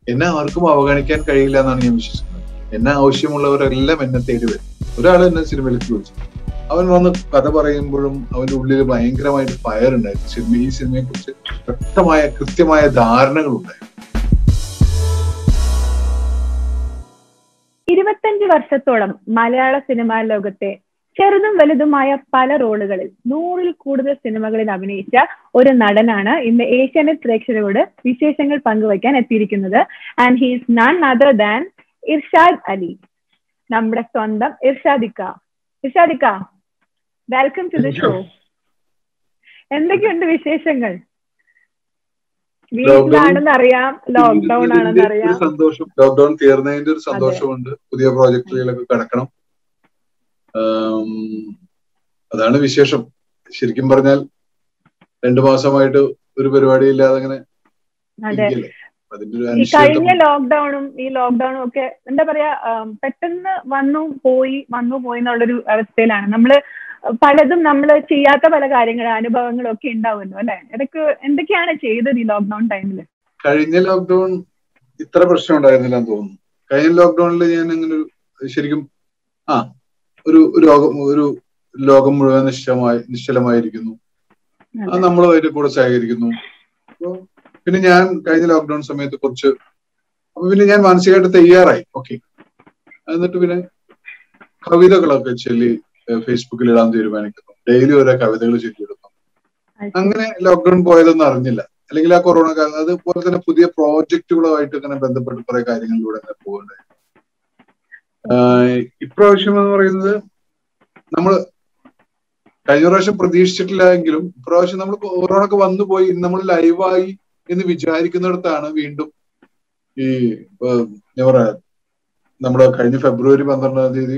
എന്നെ ആർക്കും അവഗണിക്കാൻ കഴിയില്ല എന്നാണ് ഞാൻ വിശ്വസിക്കുന്നത് എന്നെ ആവശ്യമുള്ളവരെല്ലാം എന്നെ തേടി വരും ഒരാൾ എന്നെ സിനിമയിലേക്ക് വിളിച്ചു അവൻ വന്ന് കഥ പറയുമ്പോഴും അവന്റെ ഉള്ളിൽ ഭയങ്കരമായിട്ട് ഫയർ ഉണ്ടായിരുന്നു സിനിമ ഈ സിനിമയെ കുറിച്ച് വ്യക്തമായ കൃത്യമായ ധാരണകൾ ഉണ്ടായിരുന്നു ഇരുപത്തഞ്ച് വർഷത്തോളം മലയാള സിനിമാ ലോകത്തെ ചെറുതും വലുതുമായ പല റോളുകളിൽ നൂറിൽ കൂടുതൽ സിനിമകളിൽ അഭിനയിച്ച ഒരു നടനാണ് ഇന്ന് ഏഷ്യാനെറ്റ് പ്രേക്ഷകരോട് വിശേഷങ്ങൾ പങ്കുവയ്ക്കാൻ എത്തിയിരിക്കുന്നത് and he's none other than Irshad Ali നമ്മുടെ സ്വന്തം ഇർഷാദിക്ക ഇർഷാദിക്ക വെൽക്കം ടു ദ ഷോ എന്തൊക്കെയുണ്ട് വിശേഷങ്ങൾ വീട്ടിലാണെന്ന് അറിയാം ലോക്ക്ഡൌൺ ആണെന്ന് അറിയാം ഒരു സന്തോഷം ലോക്ക്ഡൌൺ തീർന്നതിന്റെ ഒരു സന്തോഷമുണ്ട് പുതിയ പ്രോജക്റ്റുകളിലൊക്കെ കടക്കണം ആം, അതാണ് വിശേഷം ശരിക്കും പറഞ്ഞാൽ രണ്ടു മാസമായിട്ട് ഒരു പരിപാടി ഇല്ലാതെ അങ്ങനെ അതെ ഇരിക്കല്ലേ. അതിന്റെ ഒരു ഈ അനിശ്ചിതത്വം കഴിഞ്ഞ ലോക്ക്ഡൌണും ഈ ലോക്ക്ഡൌണും ഒക്കെ എന്താ പറയാ ആം, പെട്ടെന്ന് വന്നു പോയി വന്നു പോയി എന്നുള്ളൊരു അവസ്ഥയിലാണ് നമ്മള് പലതും നമ്മൾ ചെയ്യാത്ത പല കാര്യങ്ങളും അനുഭവങ്ങളും ഒക്കെ ഉണ്ടാവുമല്ലോ അല്ലെ ഇതൊക്കെ എന്തൊക്കെയാണ് ചെയ്തത് ഈ ലോക്ക്ഡൌൺ ടൈമിൽ കഴിഞ്ഞ ലോക്ക്ഡൌൺ ഇത്ര പ്രശ്നം ഉണ്ടായിരുന്നില്ല എന്ന് തോന്നുന്നു കഴിഞ്ഞ ലോക്ക്ഡൌണിൽ ഞാൻ അങ്ങനെ ഒരു ശരിക്കും ആ ഒരു ഒരു ലോകം ഒരു ലോകം മുഴുവൻ നിശ്ചലമായി നിശ്ചലമായിരിക്കുന്നു അത് നമ്മളും അതിന്റെ കൂടെ സഹകരിക്കുന്നു അപ്പൊ പിന്നെ ഞാൻ കഴിഞ്ഞ ലോക്ക്ഡൌൺ സമയത്ത് കുറച്ച് അപ്പൊ പിന്നെ ഞാൻ മാനസികമായിട്ട് തയ്യാറായി ഓക്കെ എന്നിട്ട് പിന്നെ കവിതകളൊക്കെ ചൊല്ലി ഏഹ് ഫേസ്ബുക്കിൽ ഇടാൻ തീരുമാനിക്കുന്നു ഡെയിലി ഓരോ കവിതകൾ ചൊല്ലിയിടുന്നു അങ്ങനെ ലോക്ക്ഡൌൺ പോയതൊന്നും അറിഞ്ഞില്ല അല്ലെങ്കിൽ ആ കൊറോണ കാലം അതുപോലെ തന്നെ പുതിയ പ്രോജക്റ്റുകളുമായിട്ട് ഇങ്ങനെ ബന്ധപ്പെട്ട് കുറെ കാര്യങ്ങളിലൂടെ അങ്ങനെ പോകണ്ടായി ആഹ് ഇപ്രാവശ്യം എന്ന് പറയുന്നത് നമ്മൾ കഴിഞ്ഞ പ്രാവശ്യം പ്രതീക്ഷിച്ചിട്ടില്ല എങ്കിലും ഇപ്രാവശ്യം നമ്മൾ കൊറോണ ഒക്കെ വന്നു പോയി നമ്മൾ ലൈവായി എന്ന് വിചാരിക്കുന്നിടത്താണ് വീണ്ടും ഈ ഇപ്പൊ എന്താ പറയാ നമ്മുടെ കഴിഞ്ഞ ഫെബ്രുവരി പന്ത്രണ്ടാം തീയതി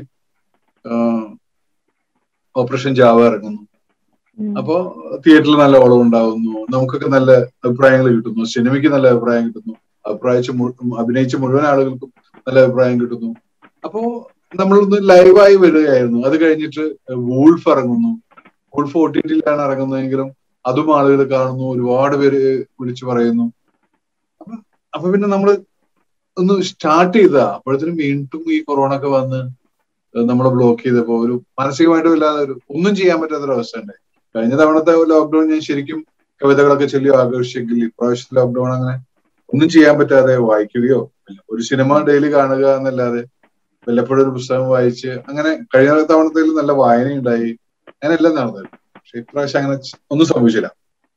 ഓപ്പറേഷൻ ജാവ ഇറങ്ങുന്നു അപ്പോ തിയേറ്ററിൽ നല്ല ഓളം ഉണ്ടാവുന്നു നമുക്കൊക്കെ നല്ല അഭിപ്രായങ്ങൾ കിട്ടുന്നു സിനിമയ്ക്ക് നല്ല അഭിപ്രായം കിട്ടുന്നു അഭിപ്രായിച്ച മു- അഭിനയിച്ച മുഴുവൻ ആളുകൾക്കും നല്ല അഭിപ്രായം കിട്ടുന്നു അപ്പോ നമ്മളൊന്ന് ലൈവായി വരികയായിരുന്നു അത് കഴിഞ്ഞിട്ട് വൂൾഫ് ഇറങ്ങുന്നു വൂൾഫ് ഒ ടി ടിയിലാണ് ഇറങ്ങുന്നതെങ്കിലും അതും ആളുകൾ കാണുന്നു ഒരുപാട് പേര് വിളിച്ചു പറയുന്നു അപ്പൊ അപ്പൊ പിന്നെ നമ്മള് ഒന്ന് സ്റ്റാർട്ട് ചെയ്തതാ അപ്പോഴത്തേനും വീണ്ടും ഈ കൊറോണ ഒക്കെ വന്ന് നമ്മളെ ബ്ലോക്ക് ചെയ്തപ്പോ ഒരു മാനസികമായിട്ടും ഇല്ലാതെ ഒരു ഒന്നും ചെയ്യാൻ പറ്റാത്തൊരു അവസ്ഥ ഉണ്ടായി കഴിഞ്ഞ തവണത്തെ ലോക്ക്ഡൌൺ ഞാൻ ശരിക്കും കവിതകളൊക്കെ ചൊല്ലി ആഘോഷിച്ചെങ്കിൽ ഇപ്രാവശ്യത്തെ ലോക്ക്ഡൌൺ അങ്ങനെ ഒന്നും ചെയ്യാൻ പറ്റാതെ വായിക്കുകയോ ഒരു സിനിമ ഡെയിലി കാണുക എന്നല്ലാതെ വല്ലപ്പോഴും ഒരു പുസ്തകം വായിച്ച് അങ്ങനെ കഴിഞ്ഞ തവണത്തിൽ നല്ല വായനയുണ്ടായി അങ്ങനെയെല്ലാം നടന്നത് പക്ഷെ ഇപ്രാവശ്യം അങ്ങനെ ഒന്നും സംഭവിച്ചില്ല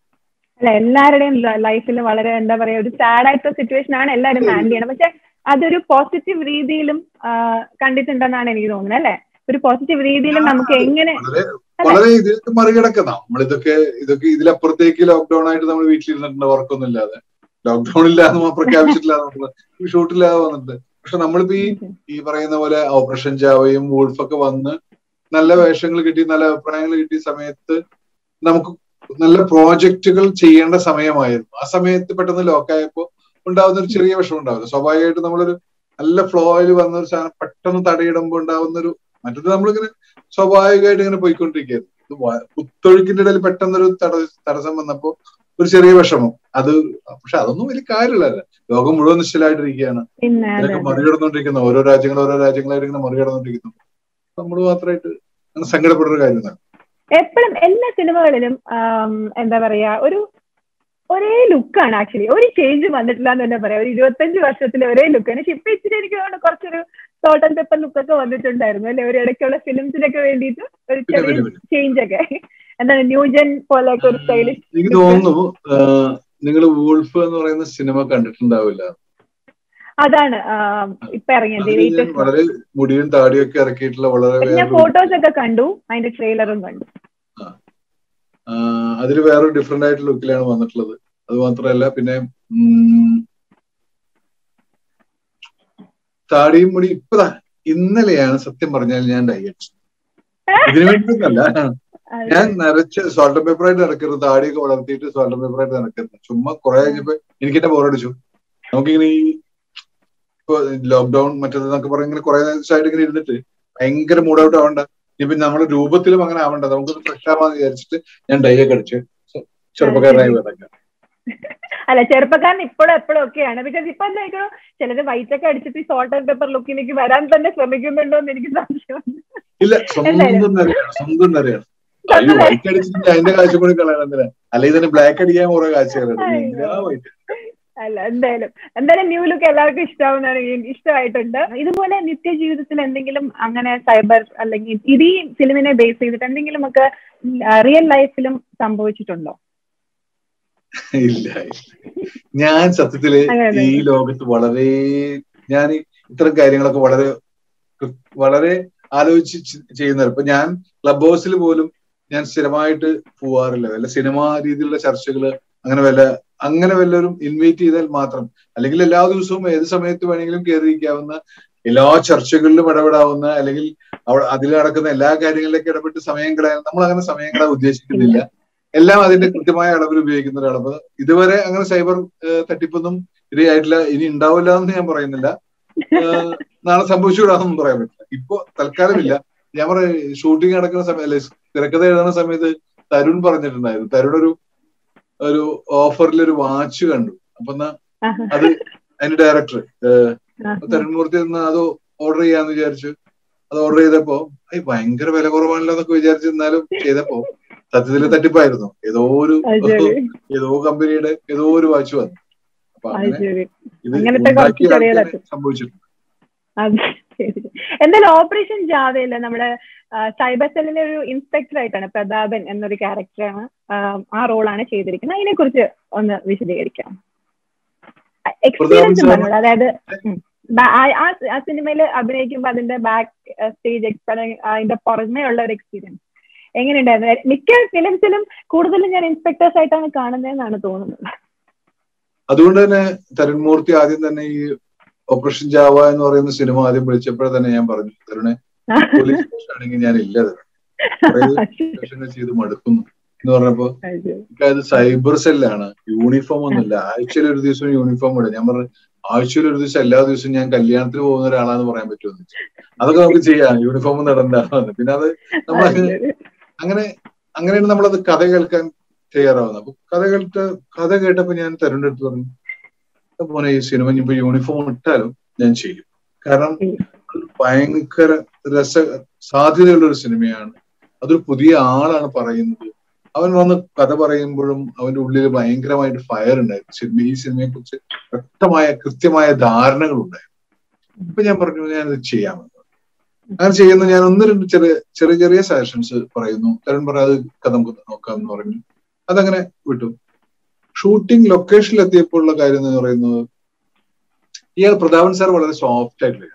അല്ല എല്ലാവരുടെയും ലൈഫിൽ വളരെ എന്താ പറയാ ഒരു സാഡ് ആയിട്ടുള്ള സിറ്റുവേഷൻ ആണ് എല്ലാവരും ഹാൻഡിൽ ചെയ്യണം പക്ഷെ അതൊരു പോസിറ്റീവ് രീതിയിലും ആ, കണ്ടിട്ടുണ്ടെന്നാണ് എനിക്ക് തോന്നുന്നത് അല്ലെ ഒരു പോസിറ്റീവ് രീതിയിലും നമുക്ക് എങ്ങനെ വളരെ വളരെ ഇതിലൊക്കെ മറികടക്കാം നമ്മളിതൊക്കെ ഇതൊക്കെ ഇതിലപ്പുറത്തേക്ക് ലോക്ക്ഡൌൺ ആയിട്ട് നമ്മൾ വീട്ടിലിരുന്നിട്ടുണ്ട് വർക്കൊന്നും ഇല്ലാതെ ലോക്ക്ഡൌൺ ഇല്ലാന്ന് പ്രഖ്യാപിച്ചിട്ടില്ല ഷൂട്ടില്ലാതെ വന്നിട്ട് പക്ഷെ നമ്മളിപ്പോ ഈ ഈ പറയുന്ന പോലെ ഓപ്പറേഷൻ ജാവയും വൂൾഫൊക്കെ വന്ന് നല്ല വേഷങ്ങൾ കിട്ടി നല്ല അഭിപ്രായങ്ങൾ കിട്ടിയ സമയത്ത് നമുക്ക് നല്ല പ്രോജക്റ്റുകൾ ചെയ്യേണ്ട സമയമായിരുന്നു ആ സമയത്ത് പെട്ടെന്ന് ലോക്കായപ്പോ ഉണ്ടാവുന്ന ഒരു ചെറിയ വിഷമം ഉണ്ടാവുന്നത് സ്വാഭാവികമായിട്ട് നമ്മളൊരു നല്ല ഫ്ലോയിൽ വന്ന ഒരു സാധനം പെട്ടെന്ന് തടയിടുമ്പോൾ ഉണ്ടാവുന്ന ഒരു മറ്റത് നമ്മളിങ്ങനെ സ്വാഭാവികമായിട്ട് ഇങ്ങനെ പോയിക്കൊണ്ടിരിക്കുകയായിരുന്നു ഇത് വ- കുത്തൊഴുക്കിന്റെ ഇടയിൽ പെട്ടെന്നൊരു തട തടസ്സം വന്നപ്പോ ഒരു ചെറിയ വിഷമം അത് പക്ഷെ അതൊന്നും വലിയ കാര്യമില്ലല്ലോ ലോകം മുഴുവൻ നിശ്ചലായിട്ടിരിക്കുകയാണ് പിന്നെ അതെ ഇതിനൊക്കെ മറികടന്നുകൊണ്ടിരിക്കുന്നു ഓരോ രാജ്യങ്ങൾ ഓരോ രാജ്യങ്ങളായിട്ട് ഇങ്ങനെ മറികടന്നുകൊണ്ടിരിക്കുന്നു നമ്മൾ മാത്രമായിട്ട് അങ്ങനെ സങ്കടപ്പെടുന്ന ഒരു കാര്യം തന്നെ എപ്പോഴും എല്ലാ സിനിമകളിലും ആം, എന്താ പറയാ ഒരു ഒരേ ലുക്കാണ് ആക്ച്വലി ഒരു ചേഞ്ച് വന്നിട്ടില്ല എന്ന് തന്നെ പറയാം ഒരു ഇരുപത്തഞ്ച് വർഷത്തിലെ ഒരേ ലുക്കാണ് പക്ഷെ ഇപ്പൊ ഇച്ചിരി എനിക്ക് തോന്നുന്നു കുറച്ചൊരു സോട്ട് ആൻഡ് പെപ്പർ ലുക്കൊക്കെ വന്നിട്ടുണ്ടായിരുന്നു അല്ലെ ഒരു ഇടയ്ക്കുള്ള ഫിലിംസിനൊക്കെ വേണ്ടിയിട്ട് ഒരു പിന്നെ ചെറിയ പിന്നെ പിന്നെ ചേഞ്ച് ഒക്കെ എന്താണ് ന്യൂജൻ പോലെയൊക്കെ ഒരു സ്റ്റൈലിഷ് എനിക്ക് തോന്നുന്നു നിങ്ങൾ വൂൾഫ് എന്ന് പറയുന്ന സിനിമ കണ്ടിട്ടുണ്ടാവില്ല അതാണ് ആം, ഇപ്പൊ ഇറങ്ങിയത് അതിൽ ഞാൻ latest one. വളരെ മുടിയും താടിയും ഒക്കെ ഇറക്കിയിട്ടുള്ള വളരെ പക്ഷെ ഞാൻ വേറൊരു ഫോട്ടോസ് ഒക്കെ കണ്ടു അതിന്റെ ട്രെയിലറും കണ്ടു അതിൽ വേറൊരു ഡിഫറെന്റ് ആയിട്ടുള്ള ലുക്കിലാണ് വന്നിട്ടുള്ളത് അത് മാത്രമല്ല പിന്നെ ഉം, താടിയും മുടി ഇപ്പതാ ഇന്നലെയാണ് സത്യം പറഞ്ഞാൽ ഞാൻ ഡയറ്റ് ഇതിനു വേണ്ടിയിട്ടല്ല ഞാൻ നരച്ച് സോൾട്ട് പേപ്പർ ആയിട്ട് നടക്കരുത് താടിയൊക്കെ വളർത്തിയിട്ട് സോൾട്ട് പേപ്പർ ആയിട്ട് നടക്കരുത് ചുമ്മാ കുറെ കഴിഞ്ഞപ്പോ എനിക്ക് എന്നെ ബോറടിച്ചു നമുക്കിങ്ങനെ ഈ ഇപ്പൊ ലോക്ക്ഡൌൺ മറ്റേതെന്നൊക്കെ പറഞ്ഞ് ഇങ്ങനെ കുറെ ദിവസമായിട്ട് ഇങ്ങനെ ഇരുന്നിട്ട് ഭയങ്കര മൂഡ് ഔട്ട് ആവണ്ട ഇനിയിപ്പൊ നമ്മുടെ രൂപത്തിലും അങ്ങനെ ആവണ്ട നമുക്കൊന്ന് ഫ്രഷ് ആവാന്ന് വിചാരിച്ചിട്ട് ഞാൻ ഡൈ ഒക്കെ അടിച്ച് ചെറുപ്പക്കാരനായി വന്നേക്കാം അല്ല ചെറുപ്പക്കാരൻ ഇപ്പോഴും എപ്പോഴും ഒക്കെയാണ് ബിക്കോസ് ഇപ്പൊ എന്താ ചിലര് വൈറ്റ് ഒക്കെ അടിച്ചിട്ട് സോൾട്ട് ആൻഡ് പേപ്പർ ലുക്കിലേക്ക് വരാൻ തന്നെ ശ്രമിക്കുന്നുണ്ടോ എന്ന് എനിക്ക് സംശയമുണ്ട് ഇല്ല സ്വന്തം നിറയാണ് സ്വന്തം നിറയാണ് അയ്യോ വൈറ്റ് അടിച്ചിട്ട് അതിന്റെ കാഴ്ച കൂടി കളയണം എന്തിനാ അല്ലെങ്കിൽ തന്നെ ബ്ലാക്ക് അടിക്കാൻ കുറെ കാഴ്ച വൈറ്റ് അല്ല എന്തായാലും എന്തായാലും ന്യൂ ലുക്ക് എല്ലാവർക്കും ഇഷ്ടമാവുന്നതാണ് ഇഷ്ടമായിട്ടുണ്ട് ഇതുപോലെ നിത്യജീവിതത്തിൽ എന്തെങ്കിലും അങ്ങനെ സൈബർ അല്ലെങ്കിൽ ഇത് ഈ ഫിലിമിനെ ബേസ് ചെയ്തിട്ട് എന്തെങ്കിലും ഒക്കെ റിയൽ ലൈഫിലും സംഭവിച്ചിട്ടുണ്ടോ ഇല്ല ഞാൻ സത്യത്തില് ഈ ലോകത്ത് വളരെ ഞാൻ ഇത്തരം കാര്യങ്ങളൊക്കെ വളരെ വളരെ ആലോചിച്ച് ചെയ്യുന്നത് ഇപ്പൊ ഞാൻ ക്ലബ് ഹൗസിൽ പോലും ഞാൻ സ്ഥിരമായിട്ട് പോവാറില്ല വല്ല സിനിമ രീതിയിലുള്ള ചർച്ചകള് അങ്ങനെ വല്ല അങ്ങനെ വല്ലവരും ഇൻവൈറ്റ് ചെയ്താൽ മാത്രം അല്ലെങ്കിൽ എല്ലാ ദിവസവും ഏത് സമയത്ത് വേണമെങ്കിലും കയറിയിരിക്കാവുന്ന എല്ലാ ചർച്ചകളിലും ഇടപെടാവുന്ന അല്ലെങ്കിൽ അവിടെ അതിൽ നടക്കുന്ന എല്ലാ കാര്യങ്ങളിലേക്ക് ഇടപെട്ട് സമയം കളയാൻ നമ്മൾ അങ്ങനെ സമയം കളയാൻ ഉദ്ദേശിക്കുന്നില്ല എല്ലാം അതിന്റെ കൃത്യമായ അളവിൽ ഉപയോഗിക്കുന്ന ഒരു അളവ് ഇതുവരെ അങ്ങനെ സൈബർ തട്ടിപ്പൊന്നും ഇരയായിട്ടില്ല ഇനി ഉണ്ടാവില്ല എന്ന് ഞാൻ പറയുന്നില്ല നാളെ സംഭവിച്ചുകൂടാന്നൊന്നും പറയാൻ പറ്റില്ല ഇപ്പൊ തൽക്കാലമില്ല ഞാൻ പറയാം ഷൂട്ടിംഗ് നടക്കുന്ന സമയം അല്ലെ തിരക്കഥ എഴുതുന്ന സമയത്ത് തരുൺ പറഞ്ഞിട്ടുണ്ടായിരുന്നു തരുൺ ഒരു ഒരു ഓഫറിൽ ഒരു വാച്ച് കണ്ടു അപ്പൊ എന്നാ അത് അതിന്റെ ഡയറക്ടർ തരുൺമൂർത്തി എന്നാ അത് ഓർഡർ ചെയ്യാന്ന് വിചാരിച്ചു അത് ഓർഡർ ചെയ്തപ്പോ അയ്യ ഭയങ്കര വില കുറവാണല്ലോ എന്നൊക്കെ വിചാരിച്ചിരുന്നാലും ചെയ്തപ്പോ സത്യത്തിൽ തട്ടിപ്പായിരുന്നു ഏതോ ഒരു ഏതോ കമ്പനിയുടെ ഏതോ ഒരു വാച്ച് വന്നു അപ്പൊ അങ്ങനെ ഇത് സംഭവിച്ചിട്ടുണ്ട് എന്തായാലും ഓപ്പറേഷൻ ജാവയില് നമ്മുടെ സൈബർ സെല്ലിലെ ഒരു ഇൻസ്പെക്ടർ ആയിട്ടാണ് പ്രതാപൻ എന്നൊരു ക്യാരക്ടറാണ് ആ റോളാണ് ചെയ്തിരിക്കുന്നത് അതിനെ കുറിച്ച് ഒന്ന് വിശദീകരിക്കാം എക്സ്പീരിയൻസ് പറഞ്ഞത് അതായത് ആ സിനിമയിൽ അഭിനയിക്കുമ്പോൾ അതിന്റെ ബാക്ക് സ്റ്റേജ് എക്സ്പീരിയൻ അതിന്റെ പുറമേ ഉള്ള ഒരു എക്സ്പീരിയൻസ് എങ്ങനെയുണ്ടായിരുന്നു മിക്ക ഫിലിംസിലും കൂടുതലും ഞാൻ ഇൻസ്പെക്ടേഴ്സ് ആയിട്ടാണ് കാണുന്നതെന്നാണ് തോന്നുന്നത് അതുകൊണ്ട് തന്നെ തരുൺമൂർത്തി ആദ്യം തന്നെ ഈ ഓപ്പറേഷൻ ജാവ എന്ന് പറയുന്ന സിനിമ ആദ്യം വിളിച്ചപ്പോഴേ തന്നെ ഞാൻ പറഞ്ഞു തരുണെ പോലീസ് സ്റ്റേഷൻ ആണെങ്കിൽ ഞാൻ ഇല്ല തരുൺ ചെയ്ത് മടുക്കുന്നു എന്ന് പറഞ്ഞപ്പോ അത് സൈബർ സെല്ലാണ് യൂണിഫോം ഒന്നുമില്ല ആഴ്ചയിൽ ഒരു ദിവസം യൂണിഫോം ഇടും ഞാൻ പറഞ്ഞു ആഴ്ചയിൽ ഒരു ദിവസം എല്ലാ ദിവസവും ഞാൻ കല്യാണത്തിന് പോകുന്ന ഒരാളാന്ന് പറയാൻ പറ്റുമെന്ന് അതൊക്കെ നമുക്ക് ചെയ്യാം യൂണിഫോം നടണ്ടാവുന്നത് പിന്നെ അത് നമ്മൾ അങ്ങനെ അങ്ങനെയാണ് നമ്മളത് കഥ കേൾക്കാൻ തയ്യാറാവുന്നത് അപ്പൊ കഥ കേട്ട് കഥ കേട്ടപ്പോ ഞാൻ തരുണിന്റെ അടുത്ത് പറഞ്ഞു മോനെ ഈ സിനിമ ഇനിയിപ്പോ യൂണിഫോം ഇട്ടാലും ഞാൻ ചെയ്യും കാരണം ഭയങ്കര രസ സാധ്യതയുള്ള ഒരു സിനിമയാണ് അതൊരു പുതിയ ആളാണ് പറയുന്നത് അവൻ വന്ന് കഥ പറയുമ്പോഴും അവന്റെ ഉള്ളിൽ ഭയങ്കരമായിട്ട് ഫയർ ഉണ്ടായിരുന്നു സിനിമ ഈ സിനിമയെ കുറിച്ച് വ്യക്തമായ കൃത്യമായ ധാരണകൾ ഉണ്ടായിരുന്നു അപ്പൊ ഞാൻ പറഞ്ഞു ഞാനത് ചെയ്യാമെന്ന് അങ്ങനെ ചെയ്യുന്ന ഞാൻ ഒന്ന് രണ്ട് ചെറിയ ചെറിയ ചെറിയ സജഷൻസ് പറയുന്നു തരുൺ പറയാതെ കഥ നമുക്ക് നോക്കാം എന്ന് പറഞ്ഞു അതങ്ങനെ വിട്ടു ഷൂട്ടിംഗ് ലൊക്കേഷനിൽ എത്തിയപ്പോൾ ഉള്ള കാര്യം എന്ന് പറയുന്നത് ഇയാൾ പ്രതാപൻ സാർ വളരെ സോഫ്റ്റ് ആയിട്ടുള്ള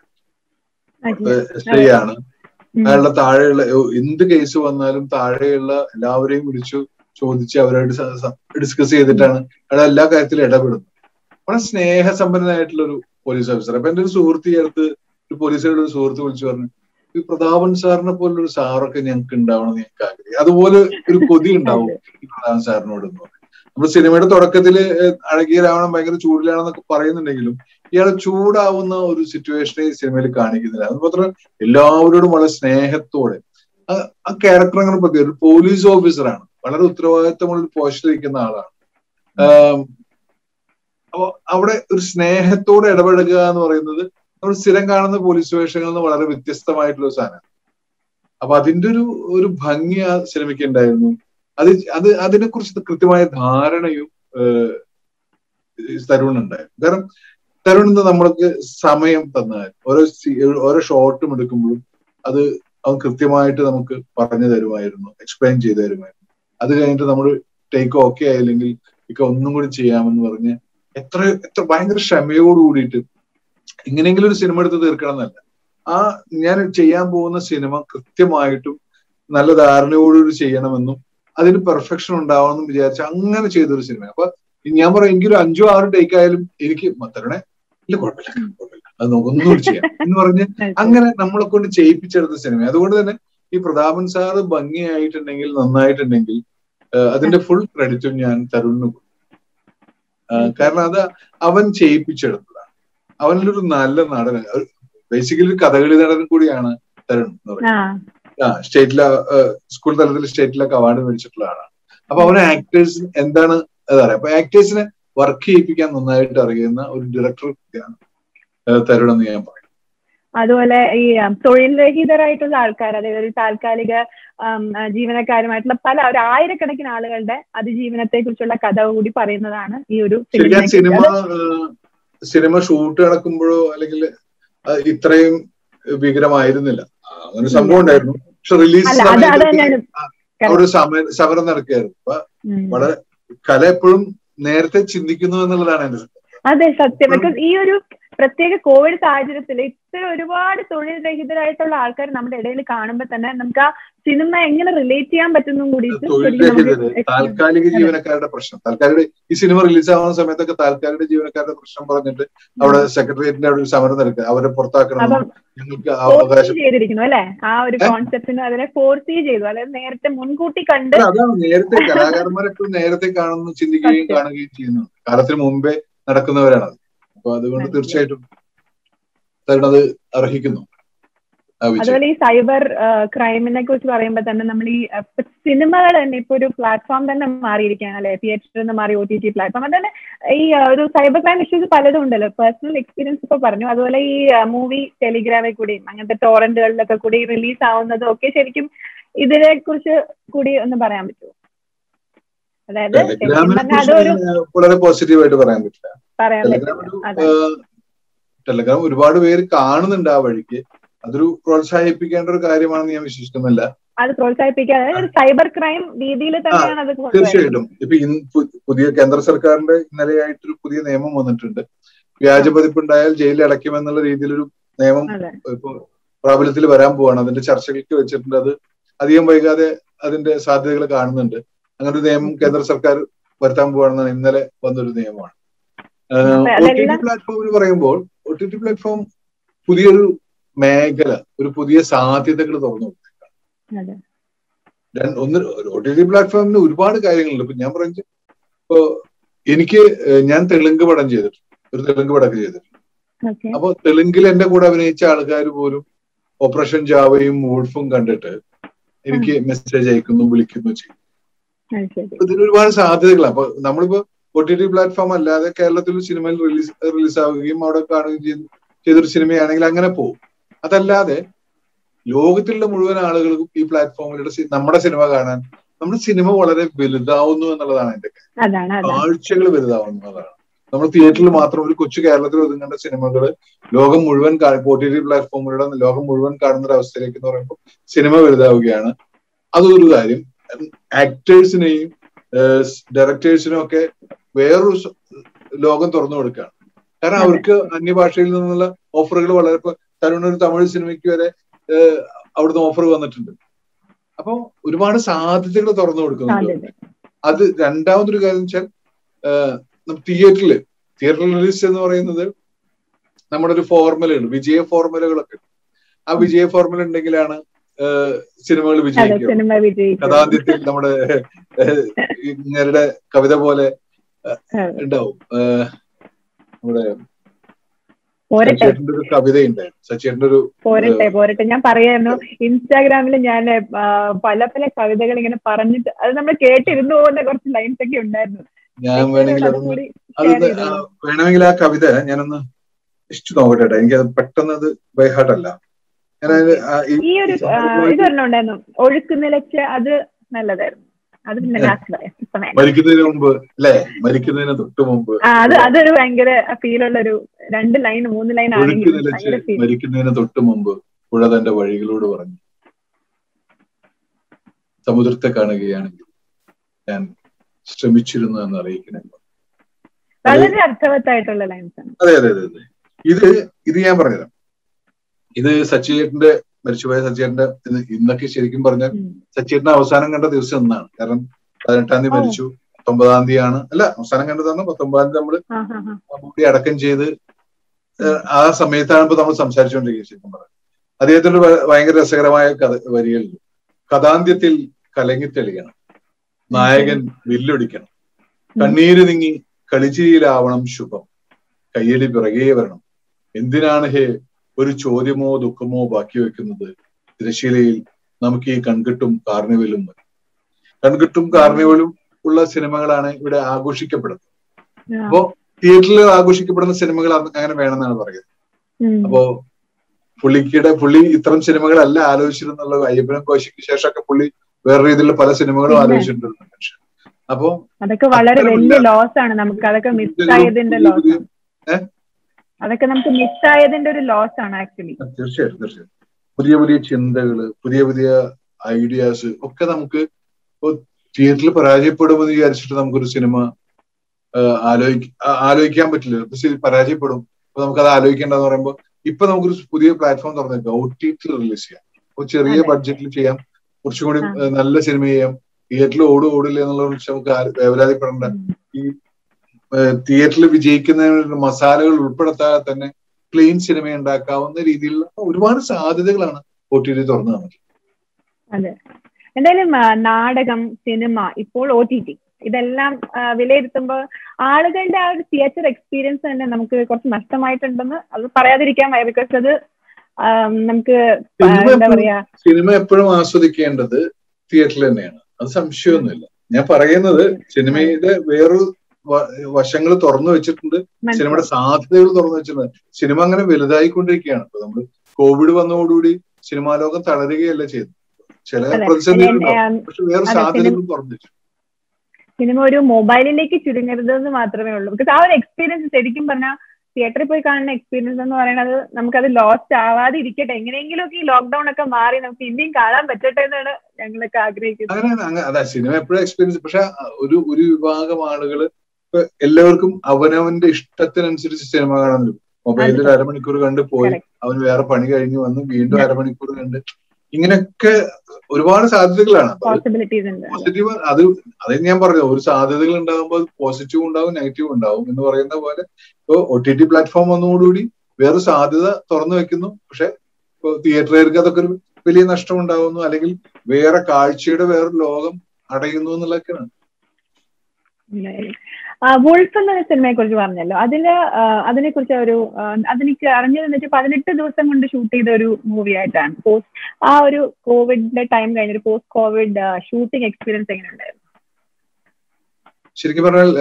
എസ് ഐ ആണ് അയാളുടെ താഴെയുള്ള എന്ത് കേസ് വന്നാലും താഴെയുള്ള എല്ലാവരെയും വിളിച്ചു ചോദിച്ച് അവരായിട്ട് ഡിസ്കസ് ചെയ്തിട്ടാണ് അയാൾ എല്ലാ കാര്യത്തിലും ഇടപെടുന്നത് വളരെ സ്നേഹസമ്പന്നനായിട്ടുള്ള ഒരു പോലീസ് ഓഫീസർ അപ്പൊ എന്റെ ഒരു സുഹൃത്ത് അടുത്ത് ഒരു പോലീസുകാരുടെ ഒരു സുഹൃത്ത് വിളിച്ചു പറഞ്ഞു ഈ പ്രതാപൻ സാറിനെ പോലുള്ള ഒരു സാറൊക്കെ ഞങ്ങൾക്ക് ഉണ്ടാവണം ഞങ്ങൾക്ക് ആഗ്രഹം അതുപോലെ ഒരു കൊതി ഉണ്ടാവും ഈ പ്രതാപൻ സാറിനോട് എന്ന് പറയും നമ്മൾ സിനിമയുടെ തുടക്കത്തിൽ അഴകിയ രാവണൻ ഭയങ്കര ചൂടിലാണെന്നൊക്കെ പറയുന്നുണ്ടെങ്കിലും ഇയാൾ ചൂടാവുന്ന ഒരു സിറ്റുവേഷനെ ഈ സിനിമയിൽ കാണിക്കുന്നില്ല അത് മാത്രം എല്ലാവരോടും വളരെ സ്നേഹത്തോടെ ആ ക്യാരക്ടർ അങ്ങനെ പ്രത്യേകം ഒരു പോലീസ് ഓഫീസറാണ് വളരെ ഉത്തരവാദിത്തമുള്ള ഒരു പോസ്റ്റിലിരിക്കുന്ന ആളാണ് അപ്പൊ അവിടെ ഒരു സ്നേഹത്തോടെ ഇടപെടുക എന്ന് പറയുന്നത് നമ്മൾ സ്ഥിരം കാണുന്ന പോലീസ് വേഷങ്ങളിൽ നിന്ന് വളരെ വ്യത്യസ്തമായിട്ടുള്ള ഒരു സാധനമാണ് അപ്പൊ അതിന്റെ ഒരു ഒരു ഭംഗി ആ സിനിമയ്ക്ക് ഉണ്ടായിരുന്നു അത് അത് അതിനെ കുറിച്ച് കൃത്യമായ ധാരണയും തരുൺ ഉണ്ടായിരുന്നു കാരണം തരുൺ നമ്മൾക്ക് സമയം തന്നാൽ ഓരോ ഓരോ ഷോട്ടും എടുക്കുമ്പോഴും അത് അവൻ കൃത്യമായിട്ട് നമുക്ക് പറഞ്ഞു തരുമായിരുന്നു എക്സ്പ്ലെയിൻ ചെയ്തു തരുമായിരുന്നു അത് കഴിഞ്ഞിട്ട് നമ്മൾ ടേക്ക് ഓക്കെ ആയില്ലെങ്കിൽ ഇക്ക ഒന്നും കൂടി ചെയ്യാമെന്ന് പറഞ്ഞ് എത്ര എത്ര ഭയങ്കര ക്ഷമയോട് കൂടിയിട്ട് എങ്ങനെയെങ്കിലും ഒരു സിനിമ എടുത്ത് തീർക്കണം എന്നല്ല ആ ഞാൻ ചെയ്യാൻ പോകുന്ന സിനിമ കൃത്യമായിട്ടും നല്ല ധാരണയോടുകൂടി ചെയ്യണമെന്നും അതിന് പെർഫെക്ഷൻ ഉണ്ടാവണമെന്നും വിചാരിച്ച് അങ്ങനെ ചെയ്തൊരു സിനിമ അപ്പൊ ഞാൻ പറയാം എനിക്കൊരു അഞ്ചോ ആറ് ടേക്ക് ആയാലും എനിക്ക് തരണേ ഇല്ല കുഴപ്പമില്ല കുഴപ്പമില്ല അത് ഒന്നുകൂടി ചെയ്യാം എന്ന് പറഞ്ഞ് അങ്ങനെ നമ്മളെ കൊണ്ട് ചെയ്യിപ്പിച്ചെടുത്ത സിനിമ അതുകൊണ്ട് തന്നെ ഈ പ്രതാപൻ സാറ് ഭംഗിയായിട്ടുണ്ടെങ്കിൽ നന്നായിട്ടുണ്ടെങ്കിൽ അതിന്റെ ഫുൾ ക്രെഡിറ്റും ഞാൻ തരുണിന് കൊടുക്കും കാരണം അത് അവൻ ചെയ്യിപ്പിച്ചെടുത്തതാണ് അവനൊരു നല്ല നടൻ ബേസിക്കലി ഒരു കഥകളി നടൻ കൂടിയാണ് തരുൺ എന്ന് പറയുന്നത് ആ സ്റ്റേറ്റിലെ സ്കൂൾ തലത്തിൽ സ്റ്റേറ്റിലൊക്കെ അവാർഡ് മേടിച്ചിട്ടുള്ള ആളാണ് അപ്പൊ അവന് ആക്ടേഴ്സ് എന്താണ് അതറിയാം അപ്പൊ ആക്ടേഴ്സിനെ വർക്ക് ചെയ്യിപ്പിക്കാൻ നന്നായിട്ട് അറിയുന്ന ഒരു ഡയറക്ടർ കൂടിയാണ് തരുൺ എന്ന് ഞാൻ പറയും അതുപോലെ ഈ തൊഴിൽ രഹിതരായിട്ടുള്ള ആൾക്കാർ അതായത് ഒരു താൽക്കാലിക ജീവനക്കാരുമായിട്ടുള്ള പല ഒരു ആയിരക്കണക്കിന് ആളുകളുടെ അതിജീവനത്തെ കുറിച്ചുള്ള കഥ കൂടി പറയുന്നതാണ് ഈ ഒരു ശരിക്കും സിനിമ സിനിമ ഷൂട്ട് നടക്കുമ്പോഴോ അല്ലെങ്കിൽ ഇത്രയും ഭീകരമായിരുന്നില്ല അങ്ങനെ സംഭവം ഉണ്ടായിരുന്നു പക്ഷെ റിലീസ് അവിടെ സമരം നടക്കുകയായിരുന്നു അപ്പൊ വളരെ കല എപ്പോഴും നേരത്തെ ചിന്തിക്കുന്നു എന്നുള്ളതാണ് എന്റെ അതെ സത്യം ബിക്കോസ് ഈ ഒരു പ്രത്യേക കോവിഡ് സാഹചര്യത്തിൽ ഇത്ര ഒരുപാട് തൊഴിൽ രഹിതരായിട്ടുള്ള ആൾക്കാർ നമ്മുടെ ഇടയിൽ കാണുമ്പോൾ തന്നെ നമുക്ക് ആ സിനിമ എങ്ങനെ റിലേറ്റ് ചെയ്യാൻ പറ്റുന്നതും കൂടി താൽക്കാലിക ജീവനക്കാരുടെ പ്രശ്നം താൽക്കാലിക ഈ സിനിമ റിലീസ് ആവുന്ന സമയത്തൊക്കെ താൽക്കാലിക ജീവനക്കാരുടെ പ്രശ്നം പറഞ്ഞിട്ട് അവിടെ സെക്രട്ടേറിയറ്റിന്റെ അവിടെ ഒരു സമരം നടക്കുക അവരെ പുറത്താക്കണം ഞങ്ങൾക്ക് അവകാശം ചെയ്തിരിക്കുന്നു അല്ലെ ആ ഒരു കോൺസെപ്റ്റിന് അതിനെ ഫോഴ്സ് ചെയ്തു അതായത് നേരത്തെ മുൻകൂട്ടി കണ്ട് അതാണ് നേരത്തെ കലാകാരന്മാരൊക്കെ നേരത്തെ കാണുന്നു ചിന്തിക്കുകയും കാണുകയും ചെയ്യുന്നു കാലത്തിന് മുമ്പേ നടക്കുന്നവരാണ് അപ്പൊ അതുകൊണ്ട് തീർച്ചയായിട്ടും തരുണത് അർഹിക്കുന്നു അതുപോലെ ഈ സൈബർ ക്രൈമിനെ കുറിച്ച് പറയുമ്പോൾ തന്നെ നമ്മൾ ഈ സിനിമകൾ തന്നെ ഇപ്പൊ ഒരു പ്ലാറ്റ്ഫോം തന്നെ മാറിയിരിക്കുകയാണ് അല്ലെ തിയേറ്ററിൽ നിന്ന് മാറി ഒ ടി ടി പ്ലാറ്റ്ഫോം അതുപോലെ ഈ ഒരു സൈബർ ക്രൈം ഇഷ്യൂസ് പലതും ഉണ്ടല്ലോ പേഴ്സണൽ എക്സ്പീരിയൻസ് ഇപ്പൊ പറഞ്ഞു അതുപോലെ ഈ മൂവി ടെലിഗ്രാമിൽ കൂടിയും അങ്ങനത്തെ ടോറന്റുകളിലൊക്കെ കൂടി റിലീസ് ആവുന്നതും ഒക്കെ ശരിക്കും ഇതിനെ കുറിച്ച് കൂടി ഒന്ന് പറയാൻ പറ്റുമോ അതായത് വളരെ പോസിറ്റീവായിട്ട് പറയാൻ പറ്റില്ല ടെലഗ്രാം ഒരുപാട് പേര് കാണുന്നുണ്ട് ആ വഴിക്ക് അതൊരു പ്രോത്സാഹിപ്പിക്കേണ്ട ഒരു കാര്യമാണെന്ന് ഞാൻ വിശ്വസിക്കുന്നില്ല അത് പ്രോത്സാഹിപ്പിക്കാതെ സൈബർ ക്രൈം രീതിയിൽ തന്നെയാണ് അത് തീർച്ചയായിട്ടും ഇപ്പൊ ഇന്ന് പുതിയ കേന്ദ്ര സർക്കാരിന്റെ ഇന്നലെയായിട്ടൊരു പുതിയ നിയമം വന്നിട്ടുണ്ട് വ്യാജ പതിപ്പുണ്ടായാൽ ജയിലിൽ അടയ്ക്കുമെന്നുള്ള രീതിയിലൊരു നിയമം ഇപ്പൊ പ്രാബല്യത്തിൽ വരാൻ പോവാണ് അതിന്റെ ചർച്ചകൾക്ക് വെച്ചിട്ടുണ്ട് അത് അധികം വൈകാതെ അതിന്റെ സാധ്യതകൾ കാണുന്നുണ്ട് അങ്ങനെ ഒരു നിയമം കേന്ദ്ര സർക്കാർ വരുത്താൻ പോവാണെന്നാണ് ഇന്നലെ വന്നൊരു നിയമമാണ് ഒ ടി ടി പ്ലാറ്റ്ഫോമിൽ പറയുമ്പോൾ ഒ ടി ടി പ്ലാറ്റ്ഫോം പുതിയൊരു മേഖല ഒരു പുതിയ സാധ്യതകൾ തുറന്നു ഒന്ന് ഒ ടി ടി പ്ലാറ്റ്ഫോമിന് ഒരുപാട് കാര്യങ്ങളുണ്ട് ഇപ്പൊ ഞാൻ പറഞ്ഞു ഇപ്പോ എനിക്ക് ഞാൻ തെലുങ്ക് പടം ചെയ്തിട്ടുണ്ട് ഒരു തെലുങ്ക് പടമൊക്കെ ചെയ്തിട്ടുണ്ട് അപ്പൊ തെലുങ്കിൽ എന്റെ കൂടെ അഭിനയിച്ച ആൾക്കാർ പോലും ഓപ്പറേഷൻ ജാവയും വൂൾഫും കണ്ടിട്ട് എനിക്ക് മെസ്സേജ് അയക്കുന്നു വിളിക്കുന്നു ചെയ്യും ഇതിന് ഒരുപാട് സാധ്യതകളാണ് അപ്പൊ നമ്മളിപ്പോ ഒ ടി ടി പ്ലാറ്റ്ഫോം അല്ലാതെ കേരളത്തിൽ സിനിമയിൽ റിലീസ് റിലീസ് ആവുകയും അവിടെ കാണുകയും ചെയ്ത് ചെയ്തൊരു സിനിമയാണെങ്കിൽ അങ്ങനെ പോകും അതല്ലാതെ ലോകത്തിലുള്ള മുഴുവൻ ആളുകൾക്കും ഈ പ്ലാറ്റ്ഫോമിലൂടെ നമ്മുടെ സിനിമ കാണാൻ നമ്മുടെ സിനിമ വളരെ വലുതാവുന്നു എന്നുള്ളതാണ് എന്റെ കാഴ്ചകൾ വലുതാവുന്നതാണ് നമ്മൾ തിയേറ്ററിൽ മാത്രം ഒരു കൊച്ചു കേരളത്തിൽ ഒതുങ്ങേണ്ട സിനിമകൾ ലോകം മുഴുവൻ ഒ ടി ടി പ്ലാറ്റ്ഫോമിലൂടെ ലോകം മുഴുവൻ കാണുന്ന ഒരു അവസ്ഥയിലേക്ക് എന്ന് പറയുമ്പോൾ സിനിമ വലുതാവുകയാണ് അതൊരു കാര്യം ആക്ടേഴ്സിനെയും ഡയറക്ടേഴ്സിനും ഒക്കെ വേറൊരു ലോകം തുറന്നു കൊടുക്കുകയാണ് കാരണം അവർക്ക് അന്യഭാഷയിൽ നിന്നുള്ള ഓഫറുകൾ വളരെ ഇപ്പൊ തരുണ ഒരു തമിഴ് സിനിമയ്ക്ക് വരെ അവിടുന്ന് ഓഫർ വന്നിട്ടുണ്ട് അപ്പൊ ഒരുപാട് സാധ്യതകൾ തുറന്നു കൊടുക്കുന്നുണ്ട് അത് രണ്ടാമതൊരു കാര്യം വെച്ചാൽ തിയേറ്ററിൽ തിയേറ്റർ റിലീസ് എന്ന് പറയുന്നത് നമ്മുടെ ഒരു ഫോർമുലയുണ്ട് വിജയ ഫോർമുലകളൊക്കെ ആ വിജയ ഫോർമുല ഉണ്ടെങ്കിലാണ് സിനിമകൾ വിജയിക്കും കഥാന്ത്യത്തിൽ നമ്മുടെ ഇങ്ങരുടെ കവിത പോലെ ഉണ്ടാവും നമ്മുടെ സച്ചിയേട്ടന്റെ ഒരു കവിതയുണ്ട് സച്ചിയേട്ടന്റെ ഒരു പോരട്ടെ പോരട്ടെ ഞാൻ പറയായിരുന്നു ഇൻസ്റ്റാഗ്രാമിൽ ഞാൻ പല പല കവിതകൾ ഇങ്ങനെ പറഞ്ഞിട്ട് അത് നമ്മൾ കേട്ടിരുന്നു പോകുന്ന കുറച്ച് ലൈൻസ് ഒക്കെ ഉണ്ടായിരുന്നു ഞാൻ വേണമെങ്കിൽ അതൊന്ന് അത് വേണമെങ്കിൽ ആ കവിത ഞാനൊന്ന് ഇഷ്ടു നോക്കട്ടെ എനിക്ക് അത് പെട്ടെന്ന് അത് ബൈ ഹാർട്ട് അല്ല ഈ ഒരു ഇതൊരെണ്ണുണ്ടായിരുന്നു ഒഴുക്ക് നിലച്ച് അത് നല്ലതായിരുന്നു അത് പിന്നെ ലാസ്റ്റ് മരിക്കുന്നതിന് മുമ്പ് അല്ലേ മരിക്കുന്നതിന് തൊട്ട് മുമ്പ് അത് അതൊരു ഭയങ്കര ഫീലുള്ള ഒരു രണ്ട് ലൈൻ മൂന്ന് ലൈൻ ഒഴുക്ക് നിലച്ച് മരിക്കുന്നതിന് തൊട്ട് മുമ്പ് പുഴ തന്റെ വഴികളോട് പറഞ്ഞു സമുദ്രത്തെ കാണുകയാണെങ്കിൽ ഞാൻ ശ്രമിച്ചിരുന്നു എന്ന് അറിയിക്കണേ വളരെ അർത്ഥവത്തായിട്ടുള്ള ലൈൻസ് ആണ് അതെ അതെ അതെ അതെ ഇത് ഇത് ഞാൻ പറഞ്ഞുതരാം ഇത് സച്ചിയേട്ടന്റെ മരിച്ചുപോയ സച്ചിയേട്ടന്റെ ഇന്നൊക്കെ ശരിക്കും പറഞ്ഞാൽ സച്ചിയേട്ടന്റെ അവസാനം കണ്ട ദിവസം എന്നാണ് കാരണം പതിനെട്ടാം തീയതി മരിച്ചു പത്തൊമ്പതാം തീയതി ആണ് അല്ല അവസാനം കണ്ടതാണ് പത്തൊമ്പതാം തീയതി നമ്മള് കൂടി അടക്കം ചെയ്ത് ആ സമയത്താണ് ഇപ്പൊ നമ്മൾ സംസാരിച്ചുകൊണ്ടിരിക്കുന്നത് ശരിക്കും പറഞ്ഞത് അദ്ദേഹത്തിന്റെ ഭയങ്കര രസകരമായ കഥ വരികളിൽ കഥാന്ത്യത്തിൽ കലങ്ങി തെളിയണം നായകൻ വില്ലൊടിക്കണം കണ്ണീര് നീങ്ങി കളിച്ചിരിയിലാവണം ശുഭം കയ്യടി പിറകെ വരണം എന്തിനാണ് ഹേ ഒരു ചോദ്യമോ ദുഃഖമോ ബാക്കി വെക്കുന്നത് തിരശീലയിൽ നമുക്ക് ഈ കൺകെട്ടും കാർണിവലും മതി കൺകെട്ടും കാർണിവലും ഉള്ള സിനിമകളാണ് ഇവിടെ ആഘോഷിക്കപ്പെടുന്നത് അപ്പോ തിയേറ്ററിൽ ആഘോഷിക്കപ്പെടുന്ന സിനിമകൾ അങ്ങനെ വേണമെന്നാണ് പറയുന്നത് അപ്പോ പുള്ളിക്കിടെ പുള്ളി ഇത്തരം സിനിമകളല്ല ആലോചിച്ചിരുന്നുള്ള അയ്യപ്പനും കോശിക്ക് ശേഷമൊക്കെ പുള്ളി വേറെ രീതിയിലുള്ള പല സിനിമകളും ആലോചിച്ചിട്ടുണ്ട് മനുഷ്യൻ അപ്പോ അതൊക്കെ വളരെ വലിയ ലോസ് ആണ് നമുക്ക് അതൊക്കെ മിസ്സായതിന്റെ ലോസ് അതൊക്കെ നമുക്ക് മിസ്സായതിന്റെ ഒരു ലോസ് ആണ് ആക്ച്വലി തീർച്ചയായിട്ടും തീർച്ചയായിട്ടും പുതിയ പുതിയ ചിന്തകള് പുതിയ പുതിയ ഐഡിയാസ് ഒക്കെ നമുക്ക് തിയേറ്ററിൽ പരാജയപ്പെടുമെന്ന് വിചാരിച്ചിട്ട് നമുക്കൊരു സിനിമ ആലോചി ആലോചിക്കാൻ പറ്റില്ല പരാജയപ്പെടും അപ്പൊ നമുക്കത് ആലോചിക്കേണ്ടതെന്ന് പറയുമ്പോൾ ഇപ്പൊ നമുക്കൊരു പുതിയ പ്ലാറ്റ്ഫോം തുറന്നേക്കാം ഒ ടി ടി റിലീസ് ചെയ്യാം അപ്പൊ ചെറിയ ബഡ്ജറ്റിൽ ചെയ്യാം കുറച്ചും കൂടി നല്ല സിനിമ ചെയ്യാം തിയേറ്ററിൽ ഓടും ഓടില്ല എന്നുള്ള നമുക്ക് വേവലാതിപ്പെടേണ്ട ഈ തിയേറ്ററിൽ വിജയിക്കുന്ന മസാലകൾ ഉൾപ്പെടുത്താതെ തന്നെ ക്ലീൻ സിനിമ ഉണ്ടാക്കാവുന്ന രീതിയിലുള്ള ഒരുപാട് സാധ്യതകളാണ് ഒ ടി ടി തുറന്നു തന്നത് അതെ എന്തായാലും നാടകം സിനിമ ഇപ്പോൾ ഒ ടി ടി ഇതെല്ലാം വിലയിരുത്തുമ്പോൾ ആളുകളുടെ ആ ഒരു തിയേറ്റർ എക്സ്പീരിയൻസ് തന്നെ നമുക്ക് കുറച്ച് നഷ്ടമായിട്ടുണ്ടെന്ന് അത് പറയാതിരിക്കാൻ വയ്യ ബിക്കോസ് അത് നമുക്ക് എന്താ പറയാ സിനിമ എപ്പോഴും ആസ്വദിക്കേണ്ടത് തിയേറ്ററിൽ തന്നെയാണ് അത് സംശയമൊന്നുമില്ല ഞാൻ പറയുന്നത് സിനിമയുടെ വേറൊരു വശങ്ങൾ തുറന്നു വെച്ചിട്ടുണ്ട് സിനിമയുടെ സാധ്യതകൾ തുറന്നു വെച്ചിട്ടുണ്ട് സിനിമ അങ്ങനെ വലുതായിക്കൊണ്ടിരിക്കുകയാണ് ഇപ്പൊ നമ്മൾ കോവിഡ് വന്നതോടുകൂടി സിനിമാ ലോകം തളരുകയല്ല ചെയ്തു ചില പ്രതിസന്ധികളുണ്ടാവും പക്ഷെ വേറെ സാധ്യതകൾ തുറന്നു വെച്ചു സിനിമ ഒരു മൊബൈലിലേക്ക് ചുരുങ്ങരുത് എന്ന് മാത്രമേ ഉള്ളൂ ബിക്കോസ് ആ ഒരു എക്സ്പീരിയൻസ് ശരിക്കും പറഞ്ഞാൽ തിയേറ്ററിൽ പോയി കാണുന്ന എക്സ്പീരിയൻസ് എന്ന് പറയുന്നത് നമുക്കത് ലോസ്റ്റ് ആവാതെ ഇരിക്കട്ടെ എങ്ങനെയെങ്കിലും ഒക്കെ ഈ ലോക്ക്ഡൌൺ ഒക്കെ മാറി നമുക്ക് ഇനിയും കാണാൻ പറ്റട്ടെ എന്നാണ് ഞങ്ങളൊക്കെ ആഗ്രഹിക്കുന്നത് അങ്ങനെ അതെ സിനിമ എപ്പോഴും എക്സ്പീരിയൻസ് പക്ഷെ ഒരു ഒരു വിഭാഗം ആളുകള് എല്ലാവർക്കും അവനവന്റെ ഇഷ്ടത്തിനനുസരിച്ച് സിനിമ കാണാൻ പറ്റും മൊബൈലിൽ ഒരു അരമണിക്കൂർ കണ്ട് പോയി അവൻ വേറെ പണി കഴിഞ്ഞ് വന്ന് വീണ്ടും അരമണിക്കൂർ കണ്ട് ഇങ്ങനെയൊക്കെ ഒരുപാട് സാധ്യതകളാണ് പോസിറ്റീവ് അത് അത് ഞാൻ പറഞ്ഞു ഒരു സാധ്യതകൾ ഉണ്ടാകുമ്പോൾ പോസിറ്റീവ് ഉണ്ടാവും നെഗറ്റീവ് ഉണ്ടാവും എന്ന് പറയുന്ന പോലെ ഇപ്പൊ ഒ ടി ടി പ്ലാറ്റ്ഫോം വന്നതോടുകൂടി വേറെ സാധ്യത തുറന്നു വെക്കുന്നു പക്ഷെ ഇപ്പൊ തിയേറ്ററുകാർക്ക് അതൊക്കെ ഒരു വലിയ നഷ്ടം ഉണ്ടാകുന്നു അല്ലെങ്കിൽ വേറെ കാഴ്ചയുടെ വേറെ ലോകം അടയുന്നു എന്നുള്ളതൊക്കെയാണ് വുൾഫ് എന്ന സിനിമയെ കുറിച്ച് പറഞ്ഞല്ലോ അതില് അതിനെ കുറിച്ച് ഒരു അതെനിക്ക് അറിഞ്ഞതെന്ന് വെച്ചാൽ പതിനെട്ട് ദിവസം കൊണ്ട് ഷൂട്ട് ചെയ്ത ഒരു മൂവി ആയിട്ടാണ് പോസ്റ്റ് ആ ഒരു കോവിഡിന്റെ ടൈം കഴിഞ്ഞ ഒരു പോസ്റ്റ് കോവിഡ് ഷൂട്ടിംഗ് എക്സ്പീരിയൻസ് എങ്ങനെ ഉണ്ടായിരുന്നു ശരിക്കും പറഞ്ഞാൽ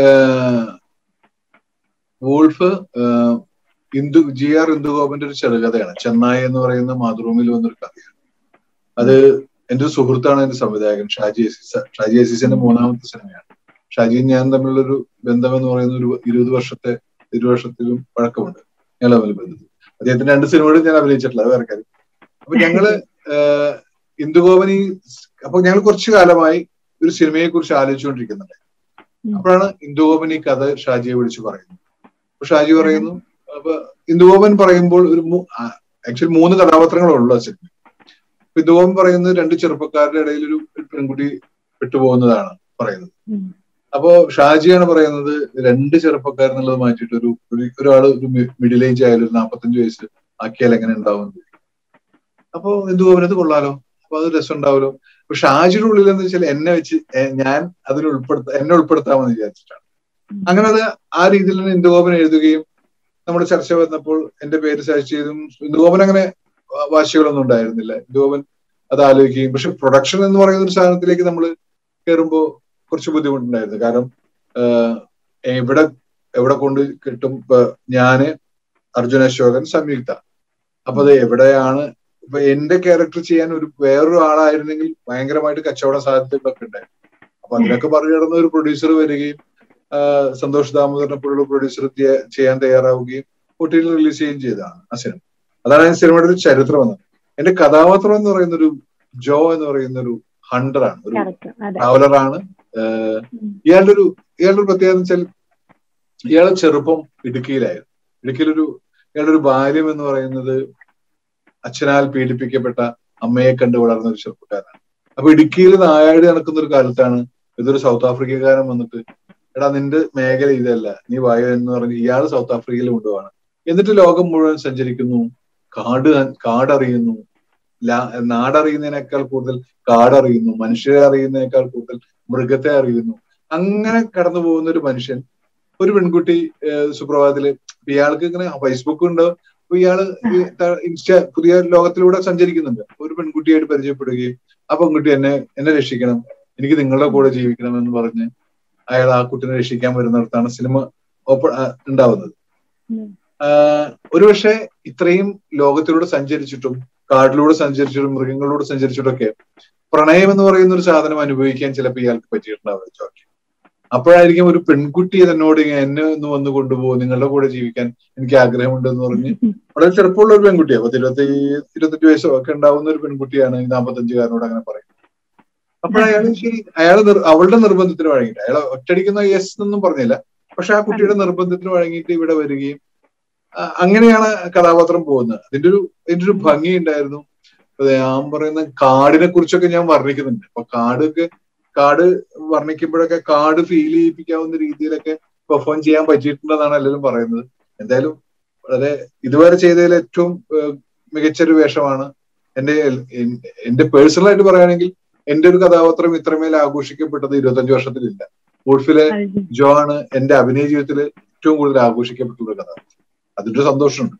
വോൾഫ് ഇന്ദു ജി ആർ ഇന്ദുഗോപന്റെ ഒരു ചെറുകഥയാണ് ചെന്നായി എന്ന് പറയുന്ന മാതൃഭൂമിയിൽ വന്നൊരു കഥയാണ് അത് എന്റെ ഒരു സുഹൃത്താണ് എന്റെ സംവിധായകൻ ഷാജി അസീസ ഷാജി അസീസിന്റെ മൂന്നാമത്തെ സിനിമയാണ് ഷാജിയും ഞാൻ തമ്മിലുള്ളൊരു ബന്ധം എന്ന് പറയുന്ന ഒരു ഇരുപത് വർഷത്തെ ഇരു വർഷത്തിലും പഴക്കമുണ്ട് ഞങ്ങൾ തമ്മിൽ ബന്ധത്തിൽ അദ്ദേഹത്തിന്റെ രണ്ട് സിനിമകളും ഞാൻ അഭിനയിച്ചിട്ടില്ല അത് വേറെ കാര്യം അപ്പൊ ഞങ്ങള് ഇന്ദുഗോപനി അപ്പൊ ഞങ്ങൾ കുറച്ചു കാലമായി ഒരു സിനിമയെ കുറിച്ച് ആലോചിച്ചുകൊണ്ടിരിക്കുന്നുണ്ട് അപ്പോഴാണ് ഇന്ദുഗോപൻ ഈ കഥ ഷാജിയെ വിളിച്ച് പറയുന്നത് അപ്പൊ ഷാജി പറയുന്നു അപ്പൊ ഇന്ദുഗോപൻ പറയുമ്പോൾ ഒരു ആക്ച്വലി മൂന്ന് കഥാപാത്രങ്ങളുള്ള സിനിമ ഇന്ദുഗോപൻ പറയുന്നത് രണ്ട് ചെറുപ്പക്കാരുടെ ഇടയിൽ ഒരു പെൺകുട്ടി പെട്ടുപോകുന്നതാണ് പറയുന്നത് അപ്പോ ഷാജിയാണ് പറയുന്നത് രണ്ട് ചെറുപ്പക്കാർ എന്നുള്ളത് മാറ്റിയിട്ട് ഒരു ഒരാൾ ഒരു മിഡിൽ ഏജ് ആയാലും ഒരു നാപ്പത്തഞ്ച് വയസ്സ് ആക്കിയാൽ എങ്ങനെ ഉണ്ടാവും അപ്പൊ എന്തു അവനത് കൊള്ളാലോ അപ്പൊ അത് രസം ഉണ്ടാവല്ലോ അപ്പൊ ഷാജിയുടെ ഉള്ളിൽ എന്ന് വെച്ചാൽ എന്നെ വെച്ച് ഞാൻ അതിൽ ഉൾപ്പെടുത്ത എന്നെ ഉൾപ്പെടുത്താമെന്ന് വിചാരിച്ചിട്ടാണ് അങ്ങനെ അത് ആ രീതിയിൽ തന്നെ ഇന്ദുഗോപൻ എഴുതുകയും നമ്മുടെ ചർച്ച വന്നപ്പോൾ എന്റെ പേര് സെർച്ച് ചെയ്തും ഇന്ദുഗോപൻ അങ്ങനെ വാശികളൊന്നും ഉണ്ടായിരുന്നില്ല ഇന്ദുഗോപൻ അത് ആലോചിക്കുകയും പക്ഷെ പ്രൊഡക്ഷൻ എന്ന് പറയുന്ന ഒരു സാധനത്തിലേക്ക് നമ്മൾ കയറുമ്പോൾ കുറച്ച് ബുദ്ധിമുട്ടുണ്ടായിരുന്നു കാരണം എവിടെ എവിടെ കൊണ്ട് കിട്ടും ഇപ്പൊ ഞാന് അർജുന അശോകൻ സംയുക്ത അപ്പൊ അത് എവിടെയാണ് ഇപ്പൊ എന്റെ ക്യാരക്ടർ ചെയ്യാൻ ഒരു വേറൊരു ആളായിരുന്നെങ്കിൽ ഭയങ്കരമായിട്ട് കച്ചവട സാധ്യതകളൊക്കെ ഉണ്ടായിരുന്നു അപ്പൊ അതിനൊക്കെ മറികടന്ന ഒരു പ്രൊഡ്യൂസർ വരികയും സന്തോഷ് ദാമോദരനെ പോലുള്ള പ്രൊഡ്യൂസർ ചെയ്യാൻ തയ്യാറാവുകയും ഒട്ടിയിൽ റിലീസ് ചെയ്യുകയും ചെയ്തതാണ് ആ സിനിമ അതാണ് ആ സിനിമയുടെ ഒരു ചരിത്രം വന്നത് എന്റെ കഥാപാത്രം എന്ന് പറയുന്ന ഒരു ജോ എന്ന് പറയുന്ന ഒരു ഹണ്ടറാണ് ഒരു ട്രാവലറാണ് ഇയാളുടെ ഒരു ഇയാളുടെ ഒരു പ്രത്യേകത വെച്ചാൽ ഇയാളെ ചെറുപ്പം ഇടുക്കിയിലായിരുന്നു ഇടുക്കിയിലൊരു ഇയാളുടെ ഒരു ബാല്യം എന്ന് പറയുന്നത് അച്ഛനാൽ പീഡിപ്പിക്കപ്പെട്ട അമ്മയെ കണ്ട് വളർന്ന ഒരു ചെറുപ്പക്കാരനാണ് അപ്പൊ ഇടുക്കിയിൽ നായാടി നടക്കുന്ന ഒരു കാലത്താണ് ഇതൊരു സൗത്ത് ആഫ്രിക്കക്കാരൻ വന്നിട്ട് എടാ നിന്റെ മേഖല ഇതല്ല നീ വായു എന്ന് പറഞ്ഞ് ഇയാൾ സൗത്ത് ആഫ്രിക്കയിൽ കൊണ്ടുപോവാണ് എന്നിട്ട് ലോകം മുഴുവൻ സഞ്ചരിക്കുന്നു കാട് കാടറിയുന്നു നാടറിയുന്നതിനേക്കാൾ കൂടുതൽ കാടറിയുന്നു മനുഷ്യരെ അറിയുന്നതിനേക്കാൾ കൂടുതൽ മൃഗത്തെ അറിയുന്നു അങ്ങനെ കടന്നു പോകുന്ന ഒരു മനുഷ്യൻ ഒരു പെൺകുട്ടി സുപ്രഭാതത്തില് ഇയാൾക്ക് ഇങ്ങനെ ഫേസ്ബുക്ക് ഉണ്ട് അപ്പൊ ഇയാള് ഇൻസ്റ്റ പുതിയ ലോകത്തിലൂടെ സഞ്ചരിക്കുന്നുണ്ട് ഒരു പെൺകുട്ടിയായിട്ട് പരിചയപ്പെടുകയും ആ പെൺകുട്ടി എന്നെ എന്നെ രക്ഷിക്കണം എനിക്ക് നിങ്ങളുടെ കൂടെ ജീവിക്കണം എന്ന് പറഞ്ഞ് അയാൾ ആ കുട്ടിനെ രക്ഷിക്കാൻ വരുന്നിടത്താണ് സിനിമ ഓപ്പൺ ഉണ്ടാവുന്നത് ഉം. ഒരുപക്ഷെ ഇത്രയും ലോകത്തിലൂടെ സഞ്ചരിച്ചിട്ടും കാട്ടിലൂടെ സഞ്ചരിച്ചിട്ടും മൃഗങ്ങളിലൂടെ സഞ്ചരിച്ചിട്ടൊക്കെ പ്രണയം എന്ന് പറയുന്ന ഒരു സാധനം അനുഭവിക്കാൻ ചിലപ്പോൾ ഇയാൾക്ക് പറ്റിയിട്ടുണ്ടാവില്ല ജോർജ് അപ്പോഴായിരിക്കും ഒരു പെൺകുട്ടി എന്നോട് ഇങ്ങനെ എന്നെ ഒന്ന് വന്ന് കൊണ്ടുപോകും നിങ്ങളുടെ കൂടെ ജീവിക്കാൻ എനിക്ക് ആഗ്രഹമുണ്ട് എന്ന് പറഞ്ഞ് വളരെ ചെറുപ്പമുള്ള ഒരു പെൺകുട്ടിയാണ് പത്ത് ഇരുപത്തി ഇരുപത്തെട്ട് വയസ്സോ ഒക്കെ ഉണ്ടാവുന്ന ഒരു പെൺകുട്ടിയാണ് ഈ നാൽപ്പത്തഞ്ചുകാരനോട് അങ്ങനെ പറയുന്നത് അപ്പോഴയാൾ ശരി അയാൾ അവളുടെ നിർബന്ധത്തിന് വഴങ്ങിയിട്ട് അയാൾ ഒറ്റടിക്കുന്ന യെസ് എന്നൊന്നും പറഞ്ഞില്ല പക്ഷെ ആ കുട്ടിയുടെ നിർബന്ധത്തിന് വഴങ്ങിയിട്ട് ഇവിടെ വരികയും ആ, അങ്ങനെയാണ് കഥാപാത്രം പോകുന്നത് അതിന്റെ ഒരു അതിന്റെ ഒരു ഭംഗി ഉണ്ടായിരുന്നു അപ്പൊ ഞാൻ പറയുന്ന കാടിനെ കുറിച്ചൊക്കെ ഞാൻ വർണ്ണിക്കുന്നുണ്ട് അപ്പൊ കാടൊക്കെ കാട് വർണ്ണിക്കുമ്പോഴൊക്കെ കാട് ഫീൽ ചെയ്യിപ്പിക്കാവുന്ന രീതിയിലൊക്കെ പെർഫോം ചെയ്യാൻ പറ്റിയിട്ടുണ്ടെന്നാണ് എല്ലാവരും പറയുന്നത് എന്തായാലും വളരെ ഇതുവരെ ചെയ്തതിൽ ഏറ്റവും ഏഹ്, മികച്ചൊരു വേഷമാണ് എന്റെ എൻ- എന്റെ പേഴ്സണൽ ആയിട്ട് പറയുകയാണെങ്കിൽ എന്റെ ഒരു കഥാപാത്രം ഇത്രമേൽ ആഘോഷിക്കപ്പെട്ടത് ഇരുപത്തഞ്ച് വർഷത്തിലില്ല വോൾഫിലെ ജോ ആണ് എന്റെ അഭിനയ ജീവിതത്തിൽ ഏറ്റവും കൂടുതൽ ആഘോഷിക്കപ്പെട്ടുള്ള ഒരു കഥാപാത്രം അതിന്റെ ഒരു സന്തോഷമുണ്ട്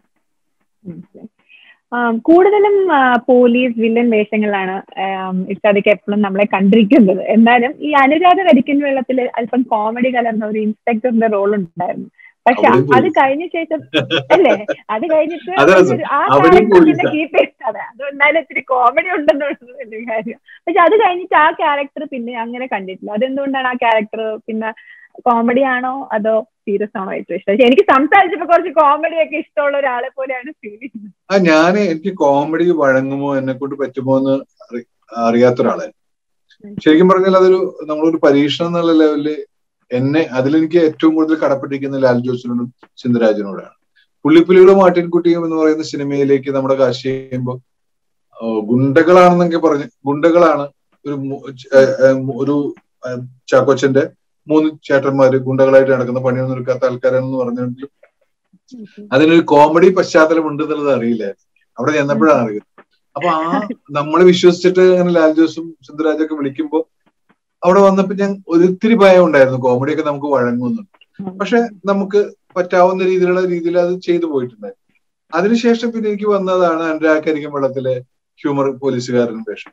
മനസ്സിലായി. ആം, കൂടുതലും ആ, പോലീസ് വില്ലൻ വേഷങ്ങളാണ് ഇഷ്ടാദിക്ക് എപ്പോഴും നമ്മളെ കണ്ടിരിക്കുന്നത് എന്നാലും ഈ അനുരാധ കരിക്കൻ വെള്ളത്തിൽ അല്പം കോമഡി കലർന്ന ഒരു ഇൻസ്പെക്ടറിന്റെ റോൾ ഉണ്ടായിരുന്നു പക്ഷെ അവിടെയും അത് പോലീസ്. കഴിഞ്ഞ ശേഷം അല്ലേ അത് കഴിഞ്ഞിട്ട് അതെ, അതെ. ഒരു- ആ അവിടെയും ക്യാരക്ടർ പിന്നെ പോലീസാ. കീപ്പ് ചെയ്തത് അത് എന്നാലും ഇത്തിരി കോമഡി ഉണ്ടെന്നുള്ളത് വലിയ കാര്യം പക്ഷെ അത് കഴിഞ്ഞിട്ട് ആ ക്യാരക്ടർ പിന്നെ അങ്ങനെ കണ്ടിട്ടില്ല അതെന്തുകൊണ്ടാണ് ആ ക്യാരക്ടർ പിന്നെ കോമഡി ആണോ അതോ സീരിയസ് ആണോ ഏറ്റവും ഇഷ്ടം പക്ഷെ എനിക്ക് സംസാരിച്ചപ്പോ കുറച്ച് കോമഡി ഒക്കെ ഇഷ്ടമുള്ള ഒരാളെ പോലെയാണ് ഫീൽ ചെയ്യുന്നത് ആ ഞാൻ എനിക്ക് കോമഡി വഴങ്ങുമോ എന്നെ കൊണ്ട് പറ്റുമോ എന്ന് അറി- അറിയാത്ത ഒരാളാണ് ശരിക്കും പറഞ്ഞാൽ അതൊരു നമ്മളൊരു പരീക്ഷണം എന്നുള്ള ലെവലില് എന്നെ അതിലെനിക്ക് ഏറ്റവും കൂടുതൽ കടപ്പെട്ടിരിക്കുന്ന ലാൽ ജോസിനോടും സിന്ധുരാജനോടാണ് പുള്ളിപ്പുലികളും മാട്ടിൻകുട്ടിയും എന്ന് പറയുന്ന സിനിമയിലേക്ക് നമ്മുടെ കാശ് ചെയ്യുമ്പോൾ ഗുണ്ടകളാണെന്നൊക്കെ പറഞ്ഞ് ഗുണ്ടകളാണ് ഒരു മു- ഏഹ് ഏഹ് ഒരു ഏഹ് ചാക്കോച്ചന്റെ മൂന്ന് ചേട്ടന്മാര് ഗുണ്ടകളായിട്ട് നടക്കുന്ന പണിയൊന്നും എടുക്കാത്ത ആൾക്കാരാണെന്ന് പറഞ്ഞെങ്കിലും അതിനൊരു കോമഡി പശ്ചാത്തലം ഉണ്ട് എന്നുള്ളത് അറിയില്ല അവിടെ ചെന്നപ്പോഴാണ് അറിയുന്നത് അപ്പൊ ആ നമ്മളെ വിശ്വസിച്ചിട്ട് അങ്ങനെ ലാൽ ജോസും സിന്ധുരാജൊക്കെ വിളിക്കുമ്പോ അവിടെ വന്നപ്പോ ഞാൻ ഒരിത്തിരി ഭയം ഉണ്ടായിരുന്നു കോമഡിയൊക്കെ നമുക്ക് വഴങ്ങുന്നുണ്ട് പക്ഷെ നമുക്ക് പറ്റാവുന്ന രീതിയിലുള്ള രീതിയിൽ അത് ചെയ്തു പോയിട്ടുണ്ടായിരുന്നു അതിനുശേഷം പിന്നെ എനിക്ക് വന്നതാണ് അനുരാഗരിക്കും വെള്ളത്തിലെ ഹ്യൂമർ പോലീസുകാരൻ വേഷം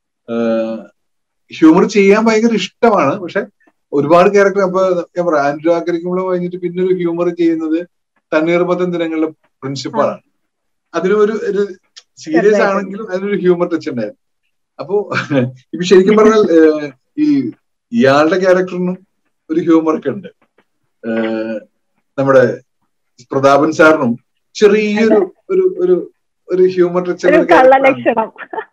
ഹ്യൂമർ ചെയ്യാൻ ഭയങ്കര ഇഷ്ടമാണ് പക്ഷെ ഒരുപാട് ക്യാരക്ടർ അപ്പൊ ഞാൻ പറയാം അനുരാഗരിക്കുമ്പോൾ കഴിഞ്ഞിട്ട് പിന്നെ ഒരു ഹ്യൂമർ ചെയ്യുന്നത് തണ്ണീർമത്തൻ ദിനങ്ങളിലെ പ്രിൻസിപ്പാളാണ് അതിനും ഒരു ഒരു സീരിയസ് ആണെങ്കിലും അതിനൊരു ഹ്യൂമർ ടച്ച് ഉണ്ടായിരുന്നു അപ്പോ ഇപ്പൊ ശരിക്കും പറഞ്ഞാൽ ഏഹ്, ഈ ഇയാളുടെ ക്യാരക്ടറിനും ഒരു ഹ്യൂമർ ഒക്കെ ഉണ്ട് ഏഹ്, നമ്മുടെ പ്രതാപൻ സാറിനും ചെറിയൊരു ഒരു ഒരു ഒരു ഹ്യൂമർ ടച്ച് ഒരു കള്ളലക്ഷണം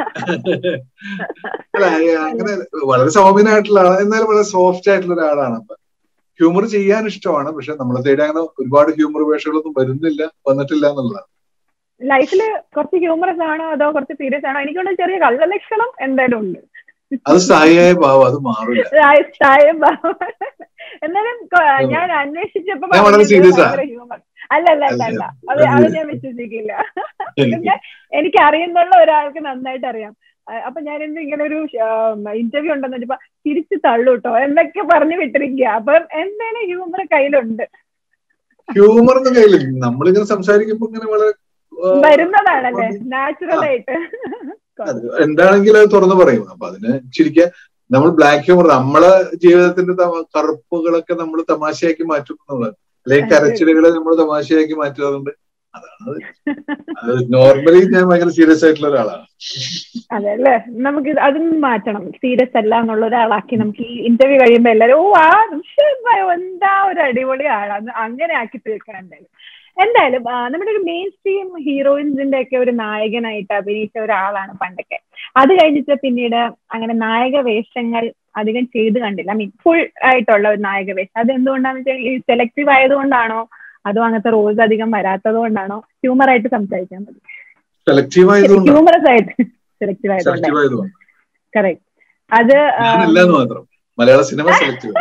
അല്ല ഏ, അങ്ങനെ വളരെ സൗമ്യനായിട്ടുള്ള ആളാണ് എന്നാലും വളരെ സോഫ്റ്റ് ആയിട്ടുള്ള ഒരാളാണ് അപ്പൊ ഹ്യൂമർ ചെയ്യാൻ ഇഷ്ടമാണ് പക്ഷെ നമ്മളെ തേടി അങ്ങനെ ഒരുപാട് ഹ്യൂമർ വേഷങ്ങളൊന്നും വരുന്നില്ല വന്നിട്ടില്ല എന്നുള്ളതാണ് ലൈഫില് കുറച്ച് ഹ്യൂമറസ് ആണോ അതോ കുറച്ച് സീരിയസ് ആണോ എനിക്കൊണ്ട് ചെറിയ കള്ളലക്ഷണം എന്തായാലും ഉണ്ട് അത് സ്ഥായിയായ ഭാവം അത് മാറില്ല രായ- സായം ഭാവം. എന്നാലും കൊ- ഞാൻ അന്വേഷിച്ചപ്പോ ഞാൻ വളരെ പറഞ്ഞത് serious ആ. ഭയങ്കര humor. അല്ല അല്ല അല്ല അല്ല അത് അല്ല. അത് ഞാൻ വിശ്വസിക്കില്ല പിന്നെ എനിക്ക് അറിയുന്നുള്ള ഒരാൾക്ക് നന്നായിട്ട് അറിയാം അഹ് അപ്പൊ ഞാൻ ഇന്ന് ഇങ്ങനെ ഒരു ഇന്റർവ്യൂ ഉണ്ടെന്ന് വെച്ചപ്പോ തിരിച്ചു തള്ളു കേട്ടോ എന്നൊക്കെ പറഞ്ഞു വിട്ടിരിക്കുക അപ്പൊ എന്തായാലും ഹ്യൂമർ കയ്യിലുണ്ട് ഹ്യൂമർ എന്ന കയ്യിൽ നമ്മളിങ്ങനെ സംസാരിക്കുമ്പോ ഇങ്ങനെ വളരെ ആ, വരുന്നതാണല്ലേ നാച്ചുറൽ ആയിട്ട് അത് എന്താണെങ്കിലും അത് തുറന്നു പറയും അപ്പൊ അതിന് ചിരിക്കാൻ നമ്മൾ ബ്ലാക്ക് ഹ്യൂമർ നമ്മളെ ജീവിതത്തിന്റെ തമ- കറുപ്പുകളൊക്കെ നമ്മൾ തമാശയാക്കി മാറ്റും എന്നുള്ളത് അല്ലെങ്കിൽ കരച്ചിലുകളെ നമ്മൾ തമാശയാക്കി മാറ്റാറുണ്ട് അതാണ് അത്. അത് നോർമലി ഞാൻ ഭയങ്കര സീരിയസ് ആയിട്ടുള്ള ഒരാളാണ് അതെ അല്ലേ നമുക്ക് ഇത് അതും മാറ്റണം സീരിയസ് അല്ല എന്നുള്ള ഒരാളാക്കി നമുക്ക് ഈ ഇന്റർവ്യൂ കഴിയുമ്പോ എല്ലാവരും ഓ ആ ഋഷഭ് ഭായ് എന്താ ഒരു അടിപൊളി ആളാണ് അങ്ങനെ ആക്കി തീർക്കണം എന്തായാലും എന്തായാലും ആ, നമ്മുടെ ഒരു മെയിൻ സ്ട്രീം ഹീറോയിൻസിന്റെ ഒക്കെ ഒരു നായകനായിട്ട് അഭിനയിച്ച ഒരാളാണ് പണ്ടൊക്കെ അത് കഴിഞ്ഞിട്ട് പിന്നീട് അങ്ങനെ നായക വേഷങ്ങൾ അധികം ചെയ്ത് കണ്ടില്ല ഐ മീൻ ഫുൾ ആയിട്ടുള്ള ഒരു നായക വേഷം അത് എന്തുകൊണ്ടാന്ന് വെച്ചാൽ ഈ സെലക്റ്റീവ് ആയതുകൊണ്ടാണോ അതോ അങ്ങനത്തെ റോൾസ് അധികം വരാത്തത് കൊണ്ടാണോ ഹ്യൂമർ ആയിട്ട് സംസാരിക്കാൻ മതി സെലക്റ്റീവ് ആയതുകൊണ്ട് ഹ്യൂമറസ് ആയിട്ട് സെലക്റ്റീവ് ആയതുകൊണ്ട് സെലക്റ്റീവ് ആയതുകൊണ്ട് കറക്റ്റ് അത് ആ, ഞാനല്ലാന്ന് മാത്രം മലയാള സിനിമ സെലക്റ്റീവ്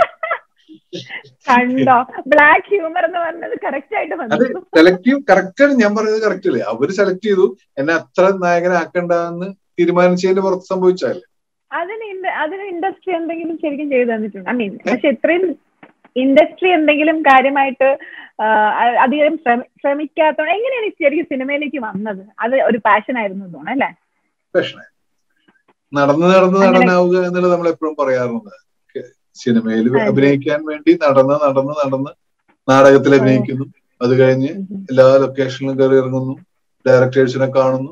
കണ്ടോ ബ്ലാക്ക് ഹ്യൂമർ എന്ന് പറഞ്ഞത് കറക്റ്റ് ആയിട്ട് അത് വന്നു സെലക്റ്റീവ് കറക്റ്റ് ആണ് ഞാൻ പറയുന്നത് കറക്റ്റ് അല്ലേ അവര് സെലക്ട് ചെയ്തു എന്നെ അത്ര നായകനാക്കണ്ടെന്ന് തീരുമാനിച്ചതിന്റെ പുറത്ത് സംഭവിച്ചാലേ അതിന് ഇൻഡ- അതിന് ഇൻഡസ്ട്രി എന്തെങ്കിലും ശരിക്കും ചെയ്തു തന്നിട്ടുണ്ട് ഐ മീൻ പക്ഷെ ഇത്രയും ഇൻഡസ്ട്രി എന്തെങ്കിലും കാര്യമായിട്ട് ആ, അ- അധികം ശ്രമ- ശ്രമിക്കാത്ത എങ്ങനെയാണ് ഈ ശരിക്കും സിനിമയിലേക്ക് വന്നത് അത് ഒരു പാഷൻ ആയിരുന്നു എന്ന് തോന്നുന്നു അല്ലേ പ്രശ്നം നടന്ന് നടന്ന് അങ്ങനെ- നടനാവുക എന്നുള്ളത് നമ്മൾ എപ്പോഴും പറയാറുണ്ട് സിനിമയിൽ അതെ. അഭിനയിക്കാൻ വേണ്ടി നടന്ന് നടന്ന് നടന്ന് നാടകത്തിൽ അഭിനയിക്കുന്നു അത് കഴിഞ്ഞ് എല്ലാ ലൊക്കേഷനിലും കയറി ഇറങ്ങുന്നു ഡയറക്ടേഴ്സിനെ കാണുന്നു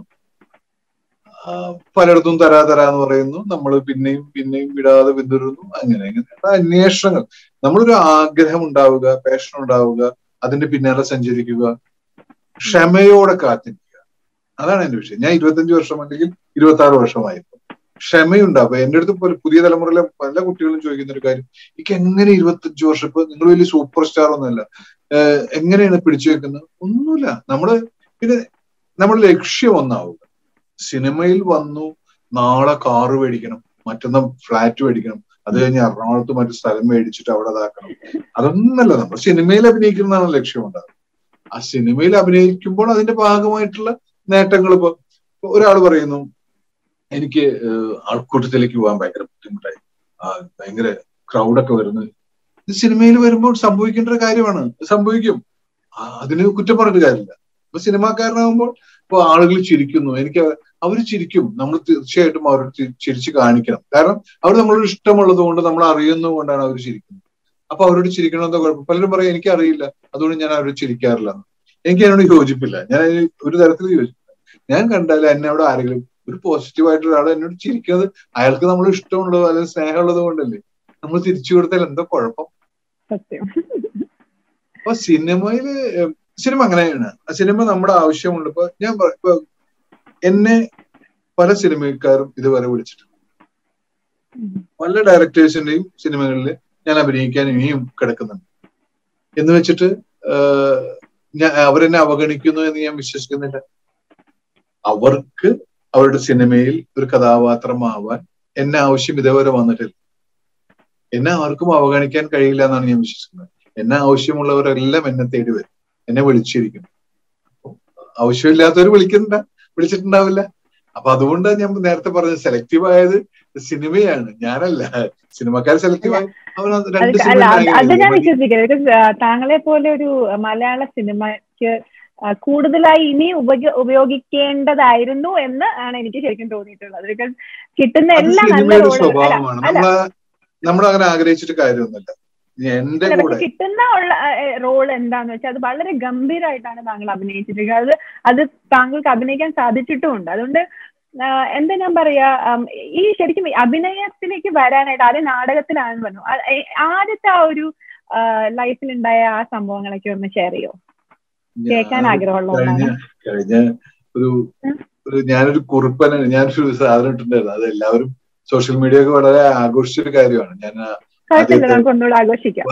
ആ, പലയിടത്തും തരാ തരാ എന്ന് പറയുന്നു നമ്മൾ പിന്നെയും പിന്നെയും വിടാതെ പിന്തുടരുന്നു അങ്ങനെ അങ്ങനെ അന്വേഷണങ്ങൾ നമ്മളൊരു ആഗ്രഹം ഉണ്ടാവുക പാഷൻ ഉണ്ടാവുക അതിന്റെ പിന്നാലെ സഞ്ചരിക്കുക ക്ഷമയോടെ കാത്തിരിക്കുക അതാണ് എന്റെ വിഷയം ഞാൻ ഇരുപത്തഞ്ച് വർഷം അല്ലെങ്കിൽ ഇരുപത്തി ആറ് വർഷമായിരുന്നു ക്ഷമയുണ്ടാവുക എന്റെ അടുത്ത് ഇപ്പൊ പുതിയ തലമുറയിലെ പല കുട്ടികളും ചോദിക്കുന്ന ഒരു കാര്യം എനിക്ക് എങ്ങനെ ഇരുപത്തഞ്ച് വർഷം ഇപ്പൊ നിങ്ങൾ വലിയ സൂപ്പർ സ്റ്റാർ ഒന്നുമല്ല ഏഹ് എങ്ങനെയാണ് പിടിച്ചു വെക്കുന്നത് ഒന്നുമില്ല നമ്മള് പിന്നെ നമ്മുടെ ലക്ഷ്യം ഒന്നാവുക സിനിമയിൽ വന്നു നാളെ കാറ് മേടിക്കണം മറ്റന്നാ ഫ്ലാറ്റ് മേടിക്കണം അത് കഴിഞ്ഞ് എറണാകുളത്ത് മറ്റു സ്ഥലം മേടിച്ചിട്ട് അവിടെ ഇതാക്കണം അതൊന്നല്ല നമ്മൾ സിനിമയിൽ അഭിനയിക്കുന്നതാണ് ലക്ഷ്യം ഉണ്ടാകുക ആ സിനിമയിൽ അഭിനയിക്കുമ്പോൾ അതിന്റെ ഭാഗമായിട്ടുള്ള നേട്ടങ്ങൾ ഇപ്പൊ ഒരാൾ പറയുന്നു എനിക്ക് ഏഹ് ആൾക്കൂട്ടത്തിലേക്ക് പോകാൻ ഭയങ്കര ബുദ്ധിമുട്ടായി ആ ഭയങ്കര ക്രൗഡൊക്കെ വരുന്നത് ഇത് സിനിമയിൽ വരുമ്പോൾ സംഭവിക്കേണ്ട ഒരു കാര്യമാണ് ഇത് സംഭവിക്കും ആ, അതിന് കുറ്റം പറഞ്ഞിട്ട് കാര്യമില്ല ഇപ്പൊ സിനിമാക്കാരനാകുമ്പോൾ ഇപ്പൊ ആളുകൾ ചിരിക്കുന്നു എനിക്ക് അവർ ചിരിക്കും നമ്മൾ തീർച്ചയായിട്ടും അവരോട് ചി- ചിരിച്ച് കാണിക്കണം കാരണം അവർ നമ്മളോട് ഇഷ്ടമുള്ളത് കൊണ്ട് നമ്മൾ അറിയുന്നത് കൊണ്ടാണ് അവർ ചിരിക്കുന്നത് അപ്പൊ അവരോട് ചിരിക്കണമെന്നോ കുഴപ്പം പലരും പറയും എനിക്ക് അറിയില്ല അതുകൊണ്ട് ഞാൻ അവരോട് ചിരിക്കാറില്ല എന്ന്. എനിക്ക് അതിനോട് യോജിപ്പില്ല ഞാൻ അതിന് ഒരു തരത്തിൽ യോജിപ്പില്ല ഞാൻ കണ്ടാൽ എന്നെ അവിടെ ആരെങ്കിലും ഒരു പോസിറ്റീവ് ആയിട്ടുള്ള ഒരാൾ എന്നോട് ചിരിക്കുന്നത് അയാൾക്ക് നമ്മൾ ഇഷ്ടമുള്ളത് അല്ലെങ്കിൽ സ്നേഹമുള്ളത് കൊണ്ടല്ലേ നമ്മൾ തിരിച്ചു കൊടുത്താൽ എന്താ കുഴപ്പം സത്യം അപ്പൊ സിനിമയില് ഏഹ്, സിനിമ അങ്ങനെയാണ് ആ സിനിമ നമ്മുടെ ആവശ്യമുണ്ട് ഇപ്പൊ ഞാൻ പറ- ഇപ്പൊ എന്നെ പല സിനിമക്കാരും ഇതുവരെ വിളിച്ചിട്ടുണ്ട് പല ഡയറക്ടേഴ്സിന്റെയും സിനിമകളിൽ ഞാൻ അഭിനയിക്കാൻ ഇനിയും കിടക്കുന്നുണ്ട് എന്ന് വെച്ചിട്ട് ആഹ്, ഞാൻ അവരെന്നെ അവഗണിക്കുന്നു എന്ന് ഞാൻ വിശ്വസിക്കുന്നില്ല അവർക്ക് അവരുടെ സിനിമയിൽ ഒരു കഥാപാത്രമാവാൻ എന്നെ ആവശ്യം ഇതേവരെ വന്നിട്ടില്ല എന്നെ ആർക്കും അവഗണിക്കാൻ കഴിയില്ല എന്നാണ് ഞാൻ വിശ്വസിക്കുന്നത് എന്നെ ആവശ്യമുള്ളവരെല്ലാം എന്നെ തേടി വരും എന്നെ വിളിച്ചിരിക്കും അപ്പൊ ആവശ്യമില്ലാത്തവർ വിളിക്കുന്നുണ്ട വിളിച്ചിട്ടുണ്ടാവില്ല അപ്പൊ അതുകൊണ്ടാണ് ഞാൻ നേരത്തെ പറഞ്ഞത് സെലക്റ്റീവ് ആയത് സിനിമയാണ് ഞാനല്ല സിനിമക്കാർ സെലക്റ്റീവ് ആയി അവൻ അത് രണ്ട് അത് അല്ല അത് അത് ഞാൻ സിനിമ വിശ്വസിക്കുന്നത് ബിക്കോസ് താങ്കളെ പോലെ ഒരു മലയാള സിനിമയ്ക്ക് ആ, കൂടുതലായി ഇനി ഉപയോഗ ഉപയോഗിക്കേണ്ടതായിരുന്നു എന്ന് ആണ് എനിക്ക് ശരിക്കും തോന്നിയിട്ടുള്ളത് ബിക്കോസ് കിട്ടുന്ന അത് എല്ലാ നല്ല സിനിമയുടെ റോളും അല്ല സ്വഭാവമാണ് അല്ല നമ്മള് നമ്മളങ്ങനെ ആഗ്രഹിച്ചിട്ട് കാര്യമൊന്നുമില്ല എന്റെ അല്ല, കൂടെ പക്ഷെ കിട്ടുന്ന ഉള്ള റോൾ എന്താന്ന് വെച്ചാൽ അത് വളരെ ഗംഭീരമായിട്ടാണ് താങ്കൾ അഭിനയിച്ചിരിക്കുന്നത് അത് അത് താങ്കൾക്ക് അഭിനയിക്കാൻ സാധിച്ചിട്ടുമുണ്ട് അതുകൊണ്ട് ആ, എന്താ ഞാൻ പറയാ ആം, ഈ ശരിക്കും ഈ അഭിനയത്തിലേക്ക് വരാനായിട്ട് ആദ്യം നാടകത്തിലാണെന്ന് പറഞ്ഞു ആ, ഏ, ആദ്യത്തെ ആ ഒരു ലൈഫിൽ ഉണ്ടായ ആ സംഭവങ്ങളൊക്കെ ഒന്ന് ഷെയർ ചെയ്യോ കേൾക്കാൻ ഞാൻ ആഗ്രഹമുള്ള കഴിഞ്ഞ ഒന്നാണ് കഴിഞ്ഞ ഒരു ഒരു ഞാനൊരു കുറിപ്പനാണ് ഞാനൊരു സാധനം ഇട്ടിട്ടുണ്ടായിരുന്നു അത് എല്ലാവരും സോഷ്യൽ മീഡിയ ഒക്കെ വളരെ ആഘോഷിച്ചൊരു കാര്യമാണ് ഞാൻ ആ കുഴപ്പമില്ല ആദ്യത്തെ നമുക്ക് ഒന്നുകൂടെ ആഘോഷിക്കാം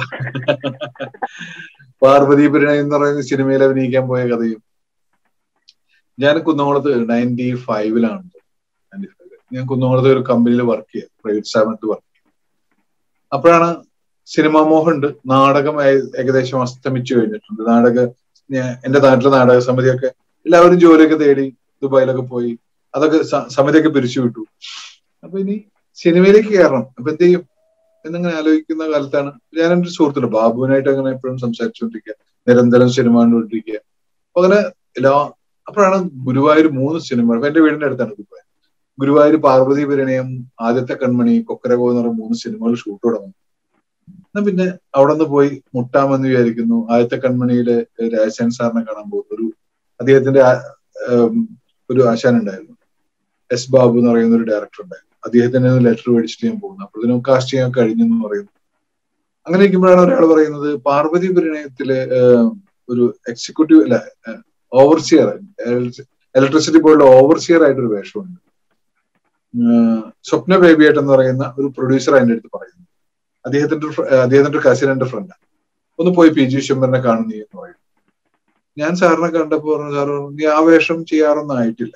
പാർവതി പരിണയം എന്ന് പറയുന്ന സിനിമയിൽ അഭിനയിക്കാൻ പോയ കഥയും ഞാൻ കുന്നംകുളത്ത് നയൻറ്റി ഫൈവിലാണ് ഞാൻ കുന്നംകുളത്ത് ഒരു കമ്പനിയിൽ വർക്ക് ചെയ്യാം പ്രൈവറ്റ് സ്ഥാപനത്തിൽ വർക്ക് ചെയ്യും അപ്പോഴാണ് സിനിമാ മോഹമുണ്ട് നാടകം ഏ- ഏകദേശം അസ്തമിച്ചു കഴിഞ്ഞിട്ടുണ്ട് നാടക ഞാൻ- എന്റെ നാട്ടിലെ നാടക സമിതിയൊക്കെ എല്ലാവരും ജോലിയൊക്കെ തേടി ദുബായിലൊക്കെ പോയി അതൊക്കെ സ- സമിതിയൊക്കെ പിരിച്ചു വിട്ടു അപ്പൊ ഇനി സിനിമയിലേക്ക് കയറണം അപ്പൊ എന്ത് ചെയ്യും എന്നിങ്ങനെ ആലോചിക്കുന്ന കാലത്താണ് ഞാൻ എൻ്റെ ഒരു സുഹൃത്തുണ്ട് ബാബുവിനായിട്ട് അങ്ങനെ എപ്പോഴും സംസാരിച്ചുകൊണ്ടിരിക്കുക നിരന്തരം സിനിമ കണ്ടുകൊണ്ടിരിക്കുക അപ്പൊ അങ്ങനെ എല്ലാ അപ്പോഴാണ് ഗുരുവായൂർ മൂന്ന് സിനിമ അപ്പൊ എന്റെ വീടിന്റെ അടുത്താണ് ഗുരുവായൂർ ഗുരുവായൂർ പാർവതി പരിണയം ആദ്യത്തെ കൺമണി കൊക്കരകോ എന്ന് പറഞ്ഞ മൂന്ന് സിനിമകൾ ഷൂട്ട് തുടങ്ങും എന്നാ പിന്നെ അവിടെ നിന്ന് പോയി മുട്ടാമെന്ന് വിചാരിക്കുന്നു ആദ്യത്തെ കൺമണിയിലെ രാജസേൻ സാറിനെ കാണാൻ പോകുന്നു ഒരു അദ്ദേഹത്തിന്റെ ആ- ഉം, ഒരു ആശാൻ ഉണ്ടായിരുന്നു എസ് ബാബു എന്ന് പറയുന്ന ഒരു ഡയറക്ടർ ഉണ്ടായിരുന്നു അദ്ദേഹത്തിന് ലെറ്റർ മേടിച്ചിട്ട് ഞാൻ പോകുന്നു അപ്പോഴത്തേനും കാസ്റ്റ് ചെയ്യാൻ കഴിഞ്ഞെന്ന് പറയുന്നു അങ്ങനെ ഇരിക്കുമ്പോഴാണ് ഒരാൾ പറയുന്നത് പാർവതി പരിണയത്തിലെ ഏഹ്, ഒരു എക്സിക്യൂട്ടീവ് അല്ല ഓവർസിയർ ഇലക്ട്രിസിറ്റി ബോർഡിലെ ഓവർസിയർ ആയിട്ടൊരു വേഷമുണ്ട് ഏഹ്, സ്വപ്ന ബേബിയായിട്ട് എന്ന് പറയുന്ന ഒരു പ്രൊഡ്യൂസർ അതിന്റെ അടുത്ത് പറയുന്നു അദ്ദേഹത്തിന്റെ ഒരു ഫ്ര- അദ്ദേഹത്തിന്റെ ഒരു കസിൻ എന്റെ ഫ്രണ്ടാണ് ഒന്ന് പോയി പി ജി വിശ്വംബരനെ കാണുന്നു എന്ന് പറയും ഞാൻ സാറിനെ കണ്ടപ്പോ പറഞ്ഞു സാർ പറഞ്ഞു, നീ ആ വേഷം ചെയ്യാറൊന്നും ആയിട്ടില്ല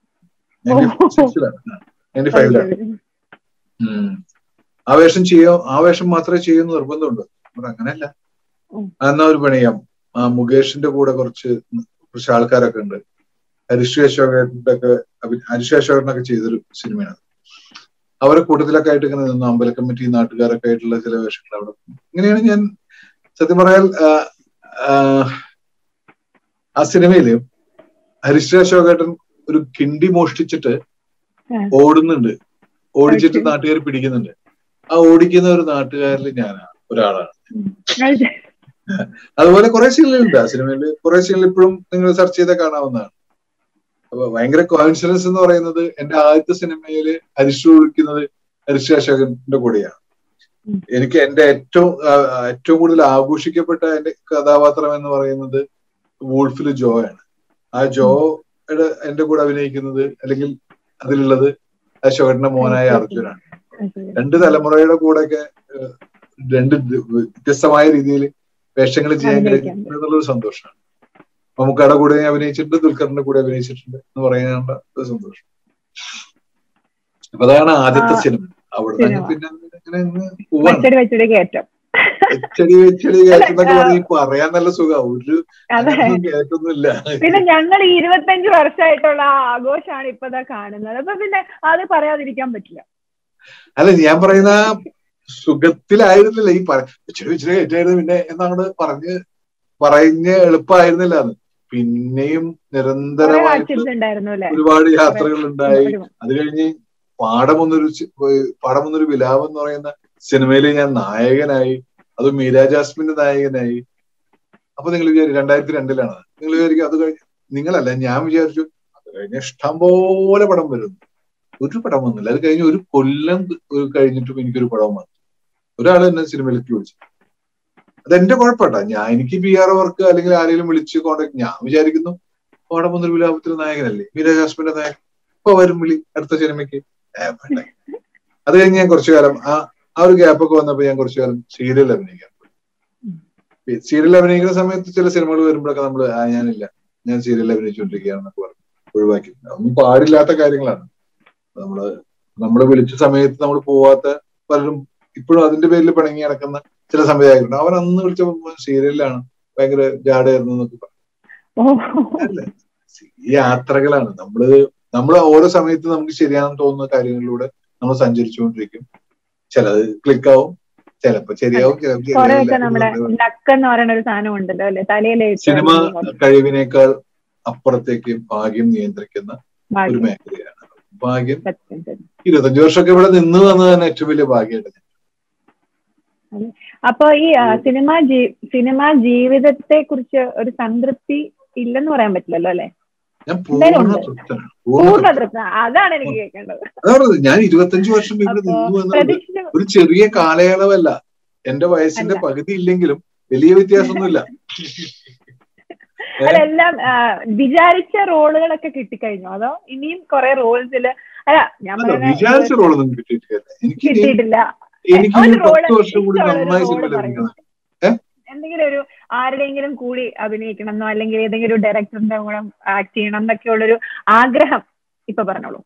നയൻറ്റി ഫൈവിലാണ് ഉം. ആ വേഷം ചെയ്യോ ആ വേഷം മാത്രമേ ചെയ്യുന്നു നിർബന്ധമുണ്ട് അപ്പോൾ അങ്ങനെയല്ല ഉം. എന്നാ ഒരു പണിയാം ആ മുകേഷിന്റെ കൂടെ കുറച്ച് കുറച്ച് ആൾക്കാരൊക്കെ ഉണ്ട് ഹരിശ്രീ അശോകന്റെ ഒക്കെ ഹരിശ്രീ അശോകനൊക്കെ ചെയ്തൊരു സിനിമയാണ് അവരെ കൂട്ടത്തിലൊക്കെ ആയിട്ട് ഇങ്ങനെ നിന്നു അമ്പല കമ്മിറ്റി നാട്ടുകാരൊക്കെ ആയിട്ടുള്ള ചില വേഷങ്ങൾ അവിടെ ഇങ്ങനെയാണ് ഞാൻ സത്യം പറയാൽ ആ, ആ, ആ സിനിമയില് ഹരിശ്രീ അശോകേട്ടൻ ഒരു കിണ്ടി മോഷ്ടിച്ചിട്ട് ആ. ഓടുന്നുണ്ട് ഓടിച്ചിട്ട് Okay. നാട്ടുകാർ പിടിക്കുന്നുണ്ട് ആ ഓടിക്കുന്ന ഒരു നാട്ടുകാരിൽ ഞാനാണ് ഒരാളാണ് അതുപോലെ കുറെ സീനുകളുണ്ട് ആ സിനിമയിൽ കുറെ സീനുകൾ ഇപ്പോഴും നിങ്ങൾ സെർച്ച് ചെയ്താൽ കാണാവുന്നതാണ് അപ്പൊ ഭയങ്കര കോയിൻസിഡൻസ് എന്ന് പറയുന്നത് എന്റെ ആദ്യത്തെ സിനിമയില് ഹരിഷ് ഒഴിക്കുന്നത് ഹരിഷ് അശോകന്റെ കൂടെയാണ് ഉം. എനിക്ക് എന്റെ ഏറ്റവും ആ, ഏറ്റവും കൂടുതൽ ആഘോഷിക്കപ്പെട്ട എന്റെ കഥാപാത്രം എന്ന് പറയുന്നത് വൂൾഫില് ജോ ആണ് ആ ജോയുടെ എന്റെ കൂടെ അഭിനയിക്കുന്നത് അല്ലെങ്കിൽ അതിലുള്ളത് അശോകന്റെ മോനായ അർജുനാണ് രണ്ട് തലമുറയുടെ കൂടെയൊക്കെ ഏഹ്, രണ്ട് ദ- വ്യത്യസ്തമായ രീതിയിൽ വേഷങ്ങൾ ചെയ്യാൻ അഭിനയിക്കാൻ കഴിയും എന്നുള്ളൊരു സന്തോഷമാണ് മമ്മൂക്കയുടെ കൂടെ ഞാൻ അഭിനയിച്ചിട്ടുണ്ട് ദുൽഖറിന്റെ കൂടെ അഭിനയിച്ചിട്ടുണ്ട് എന്ന് പറയുന്ന ഒരു സന്തോഷം അപ്പൊ അതാണ് ആദ്യത്തെ ആ, സിനിമ അവിടെ സിനിമ. നിന്ന് പിന്നെ ഇങ്ങനെ അങ്ങ് പോവാണ് വെച്ചടി വെച്ചടി കയറ്റം വെച്ചടി വെച്ചടി കയറ്റുന്നൊക്കെ പറഞ്ഞ് പറയാൻ നല്ല സുഖം ഒരു അതെ അങ്ങനൊന്നും കേട്ടൊന്നുമില്ല പിന്നെ ഞങ്ങൾ ഈ ഇരുപത്തഞ്ച് വർഷമായിട്ടുള്ള ആ ആഘോഷമാണ് ഇപ്പതാ കാണുന്നത് അപ്പൊ പിന്നെ അത് പറയാതിരിക്കാൻ പറ്റില്ല അല്ല ഞാൻ പറയുന്ന ആ സുഖത്തിലായിരുന്നില്ല ഈ പറ ഇച്ചിരി ഇച്ചിരി കയറ്റായിരുന്നു പിന്നെ എന്നങ്ങോട്ട് പറഞ്ഞ് പറഞ്ഞ് എളുപ്പമായിരുന്നില്ല അത് പിന്നെയും കുറെ നിരന്തരമായിട്ട് ആക്ടിവിറ്റി ഉണ്ടായിരുന്നു അല്ലെ ഒരുപാട് യാത്രകൾ ഉണ്ടായി ഒരു- അത് കഴിഞ്ഞ് പാടമൊന്നൊരു ചി- ഏഹ് പാടമൊന്നൊരു വിലാപം എന്ന് പറയുന്ന സിനിമയിൽ ഞാൻ നായകനായി അത് മീര ജാസ്മിന്റെ നായകനായി അപ്പൊ നിങ്ങൾ വിചാരിക്കും രണ്ടായിരത്തി രണ്ടിലാണ് നിങ്ങൾ വിചാരിക്കും അത് കഴിഞ്ഞ് നിങ്ങളല്ല ഞാൻ വിചാരിച്ചു അത് കഴിഞ്ഞ് ഇഷ്ടം പോലെ പടം വരുന്നു ഒരു പടം വന്നില്ല അത് കഴിഞ്ഞ് ഒരു കൊല്ലം ഒരു കഴിഞ്ഞിട്ടും എനിക്കൊരു പടം വന്നു ഒരാൾ എന്നെ സിനിമയിലേക്ക് വിളിച്ചു അത് എന്റെ കുഴപ്പമില്ല ഞാൻ എനിക്ക് പി ആർ വർക്ക് അല്ലെങ്കിൽ ആരെങ്കിലും വിളിച്ച് കോണ്ടാക്ട് ഞാൻ വിചാരിക്കുന്നു പാടം വന്നൊരു വിലാപത്തിന് നായകനല്ലേ മീര ജാസ്മിന്റെ നായകൻ ഇപ്പൊ വരും വിളി അടുത്ത സിനിമയ്ക്ക് ഏ, വേണ്ട. അത് കഴിഞ്ഞ് ഞാൻ കുറച്ചു കാലം ആ ആ ഒരു ഗ്യാപ്പ് ഒക്കെ വന്നപ്പോ ഞാൻ കുറച്ചു കാലം സീരിയൽ അഭിനയിക്കാൻ പോയി സീരിയൽ അഭിനയിക്കുന്ന സമയത്ത് ചില സിനിമകൾ വരുമ്പോഴൊക്കെ നമ്മൾ ആ ഞാനില്ല ഞാൻ സീരിയൽ അഭിനയിച്ചുകൊണ്ടിരിക്കുകയാണെന്നൊക്കെ പറഞ്ഞു ഒഴിവാക്കി അതൊന്നും പാടില്ലാത്ത കാര്യങ്ങളാണ് നമ്മള് നമ്മള് വിളിച്ച സമയത്ത് നമ്മൾ പോവാത്ത പലരും ഇപ്പോഴും അതിന്റെ പേരിൽ പിണങ്ങി നടക്കുന്ന ചില സംവിധായകരുണ്ട് അവൻ അന്ന് വിളിച്ച സീരിയലിലാണ് ഭയങ്കര ജാടയായിരുന്നു എന്നൊക്കെ പറഞ്ഞു ഓ അല്ല ഈ യാത്രകളാണ് നമ്മള് നമ്മൾ ഓരോ സമയത്ത് നമുക്ക് ശരിയാണെന്ന് തോന്നുന്ന കാര്യങ്ങളിലൂടെ നമ്മൾ സഞ്ചരിച്ചുകൊണ്ടിരിക്കും ചിലത് ക്ലിക്ക് ആവും ചിലപ്പോ ശരിയാവും ചിലപ്പോ കൊറേയൊക്കെ നമ്മുടെ ശരിയാവില്ല. ലക്ക് എന്ന് പറയുന്ന ഒരു സാധനം ഉണ്ടല്ലോ അല്ലെ തലയിലെ സിനിമ കഴിവിനേക്കാൾ അപ്പുറത്തേക്ക് ഭാഗ്യം നിയന്ത്രിക്കുന്ന ഒരു മേഖലയാണ് ഭാഗ്യം ഇരുപത്തഞ്ചു വർഷമൊക്കെ ഇവിടെ നിന്ന് വന്നത് തന്നെ ഏറ്റവും വലിയ ഭാഗ്യമായിട്ട് ഞാൻ അപ്പൊ ഈ ആ, സിനിമ ജീ സിനിമ ജീവിതത്തെ കുറിച്ച് ഒരു സംതൃപ്തി ഇല്ലെന്ന് പറയാൻ പറ്റില്ലല്ലോ അല്ലെ ഞാൻ എന്തായാലും പൂർണ്ണ ഉണ്ട്. തൃപ്തനാണ് പൂർണ്ണ പൂർണ്ണ തൃപ്തനാണ്. തൃപ്തി അതാണ് എനിക്ക് കേൾക്കേണ്ടത് അതാ പറഞ്ഞത് ഞാൻ ഇരുപത്തഞ്ചു വർഷം ഇവിടെ അപ്പൊ നിന്നു എന്നുള്ളത് പ്രതീക്ഷ ഒരു ചെറിയ കാലയളവല്ല എന്റെ വയസ്സിന്റെ അല്ല. പകുതി ഇല്ലെങ്കിലും വലിയ വ്യത്യാസമൊന്നുമില്ല അല്ല എല്ലാം ആ, വിചാരിച്ച റോളുകളൊക്കെ കിട്ടിക്കഴിഞ്ഞു അതോ ഇനിയും കുറെ റോൾസില് അല്ല ഞാൻ അല്ല പറയുന്നത് വിചാരിച്ച റോളൊന്നും കിട്ടിയിട്ടില്ല എനിക്ക് ഇനി- കിട്ടിയിട്ടില്ല എനിക്ക് ഒരു ഇനി റോള് പത്ത് വർഷം കൂടി ഇഷ്ടമുള്ള ഒരു നന്നായി റോള് സിനിമ പറയൂ. ലഭിക്കണം എന്തെങ്കിലും ഒരു ആരുടെയെങ്കിലും കൂടി അഭിനയിക്കണം എന്നോ അല്ലെങ്കിൽ ഏതെങ്കിലും ഒരു ഡയറക്ടറിന്റെ കൂടെ ആക്ട് ചെയ്യണം എന്നൊക്കെ ഉള്ളൊരു ആഗ്രഹം ഇപ്പൊ പറഞ്ഞോളൂ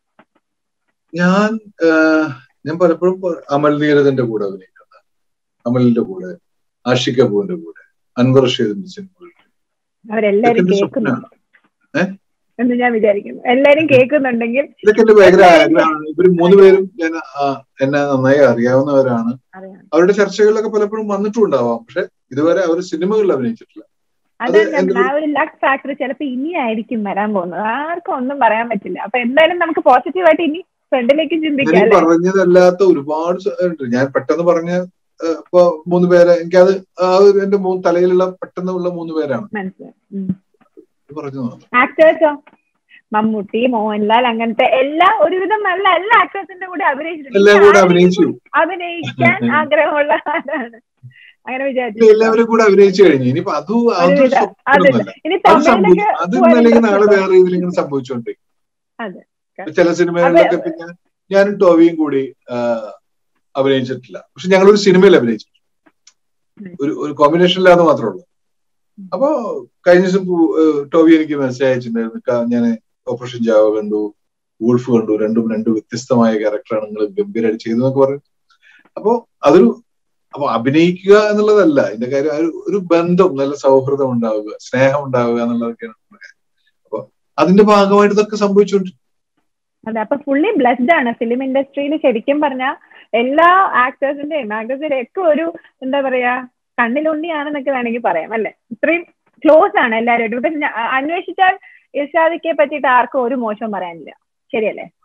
ഞാൻ ആഹ്, ഞാൻ പലപ്പോഴും പ- അമൽ നീരദിന്റെ കൂടെ അഭിനയിക്കുന്നത് അമലിന്റെ കൂടെ ആഷിക് കപൂറിന്റെ കൂടെ അൻവർ റഷീദിന്റെ സിനിമകൾ അവരെല്ലാരും ഇതൊക്കെ എന്റെ കേൾക്കുന്നുണ്ട് ഏ? എന്ന് ഞാൻ വിചാരിക്കുന്നു എല്ലാരും കേൾക്കുന്നുണ്ടെങ്കിൽ ഇതൊക്കെ എന്റെ ഭയങ്കര എന്തായാലും ആഗ്രഹമാണ് ഇവര് മൂന്ന് പേരും ഞാൻ ആ, എന്നെ നന്നായി അറിയാവുന്നവരാണ് അറിയാം അവരുടെ ചർച്ചകളിലൊക്കെ പലപ്പോഴും വന്നിട്ടുണ്ടാവാം പക്ഷെ ഇതുവരെ അവർ സിനിമകളിൽ അഭിനയിച്ചിട്ടില്ല അത് അത് എന്റെ ആ ഒരു ലക്ക് ഫാക്ടർ ചിലപ്പോ ഇനിയായിരിക്കും വരാൻ പോകുന്നത് ആർക്കും ഒന്നും പറയാൻ പറ്റില്ല അപ്പൊ എന്തായാലും നമുക്ക് പോസിറ്റീവായിട്ട് ഇനി ഫ്രണ്ടിലേക്ക് ഞാൻ ചിന്തിക്കാം ഈ അല്ലെ പറഞ്ഞതല്ലാത്ത ഒരുപാട് സ- ഉണ്ട് ഞാൻ പെട്ടെന്ന് പറഞ്ഞ ഏഹ്, ഇപ്പൊ മൂന്ന് പേരെ എനിക്കത് ആ ഒരു എന്റെ മൂന്ന് തലയിലുള്ള പെട്ടെന്നുള്ള മൂന്ന് പേരാണ് മനസ്സിലായി ഇത് പറഞ്ഞു മാത്രം ആക്ടേഴ്സോ മമ്മൂട്ടി മോഹൻലാൽ അങ്ങനത്തെ എല്ലാ ഒരുവിധം നല്ല എല്ലാ ആക്ടേഴ്സിന്റെ കൂടെ അഭിനയിച്ചിട്ടുണ്ട് എല്ലാം കൂടെ ആരെങ്കിലും അഭിനയിച്ചു അഭിനയിക്കാൻ ആഗ്രഹമുള്ള ആരാണ് അങ്ങനെ ഇപ്പൊ വിചാരിച്ചു എല്ലാവരും കൂടെ അഭിനയിച്ചു കഴിഞ്ഞു ഇനിയിപ്പോ അത് അതൊരു ഒരുവിധം. അതെ സ്വപ്നമൊന്നുമല്ല ഇനി അത് സംഭവിച്ചു തമിഴിലൊക്കെ അത് പോകാൻ ഇന്നല്ലെങ്കിൽ നാളെ interest ഉണ്ടോ? വേറെ രീതിയിൽ ഇങ്ങനെ സംഭവിച്ചുകൊണ്ടിരിക്കും അതെ. ചില സിനിമകളിലൊക്കെ ഇപ്പൊ ഞാൻ ഞാനും ടോവിയും കൂടി ആ, അഭിനയിച്ചിട്ടില്ല പക്ഷെ ഞങ്ങളൊരു സിനിമയിൽ അഭിനയിച്ചു ഉം. ഒരു ഒരു കോമ്പിനേഷനില്ലാതെ മാത്രമേ ഉള്ളൂ അപ്പോ കഴിഞ്ഞ ദിവസം പു- ഏഹ് ടോവി എനിക്ക് മെസ്സേജ് അയച്ചിട്ടുണ്ടായിരുന്നു ഞാൻ ഓപ്പറേഷൻ ജാവ കണ്ടു വൂൾഫ് കണ്ടു രണ്ടും രണ്ട് വ്യത്യസ്തമായ ക്യാരക്ടറാണ് നിങ്ങൾ ഗംഭീരമായിട്ട് ചെയ്തതെന്നൊക്കെ പറഞ്ഞു അപ്പോ അതൊരു അപ്പൊ അഭിനയിക്കുക എന്നുള്ളതല്ല ഇതിന്റെ കാര്യം ആ ഒരു- ഒരു ബന്ധം നല്ല സൗഹൃദം ഉണ്ടാവുക സ്നേഹം ഉണ്ടാവുക എന്നുള്ളതൊക്കെയാണ് നമ്മുടെ കാര്യം. അപ്പൊ അതിന്റെ ഭാഗമായിട്ട് ഇതൊക്കെ സംഭവിച്ചുകൊണ്ട് അതെ അപ്പൊ ഫുള്ളി ബ്ലെസ്ഡ് ആണ് ഫിലിം ഇൻഡസ്ട്രിയിൽ ശരിക്കും പറഞ്ഞ എല്ലാ ആക്ടേഴ്സിന്റെയും ആക്ടേഴ്സിന്റെ ഒക്കെ ഒരു എന്താ പറയാ കണ്ണിലുണ്ണിയാണെന്നൊക്കെ വേണമെങ്കിൽ പറയാം അല്ലെ ഇത്രയും ക്ലോസ് ആണ് എല്ലാവരും ഇപ്പൊ ഞ- അന്വേഷിച്ചാൽ ഇർഷാദിക്കെ പറ്റിയിട്ട് ആർക്കും ഒരു മോശം പറയാനില്ല ശരിയല്ലേ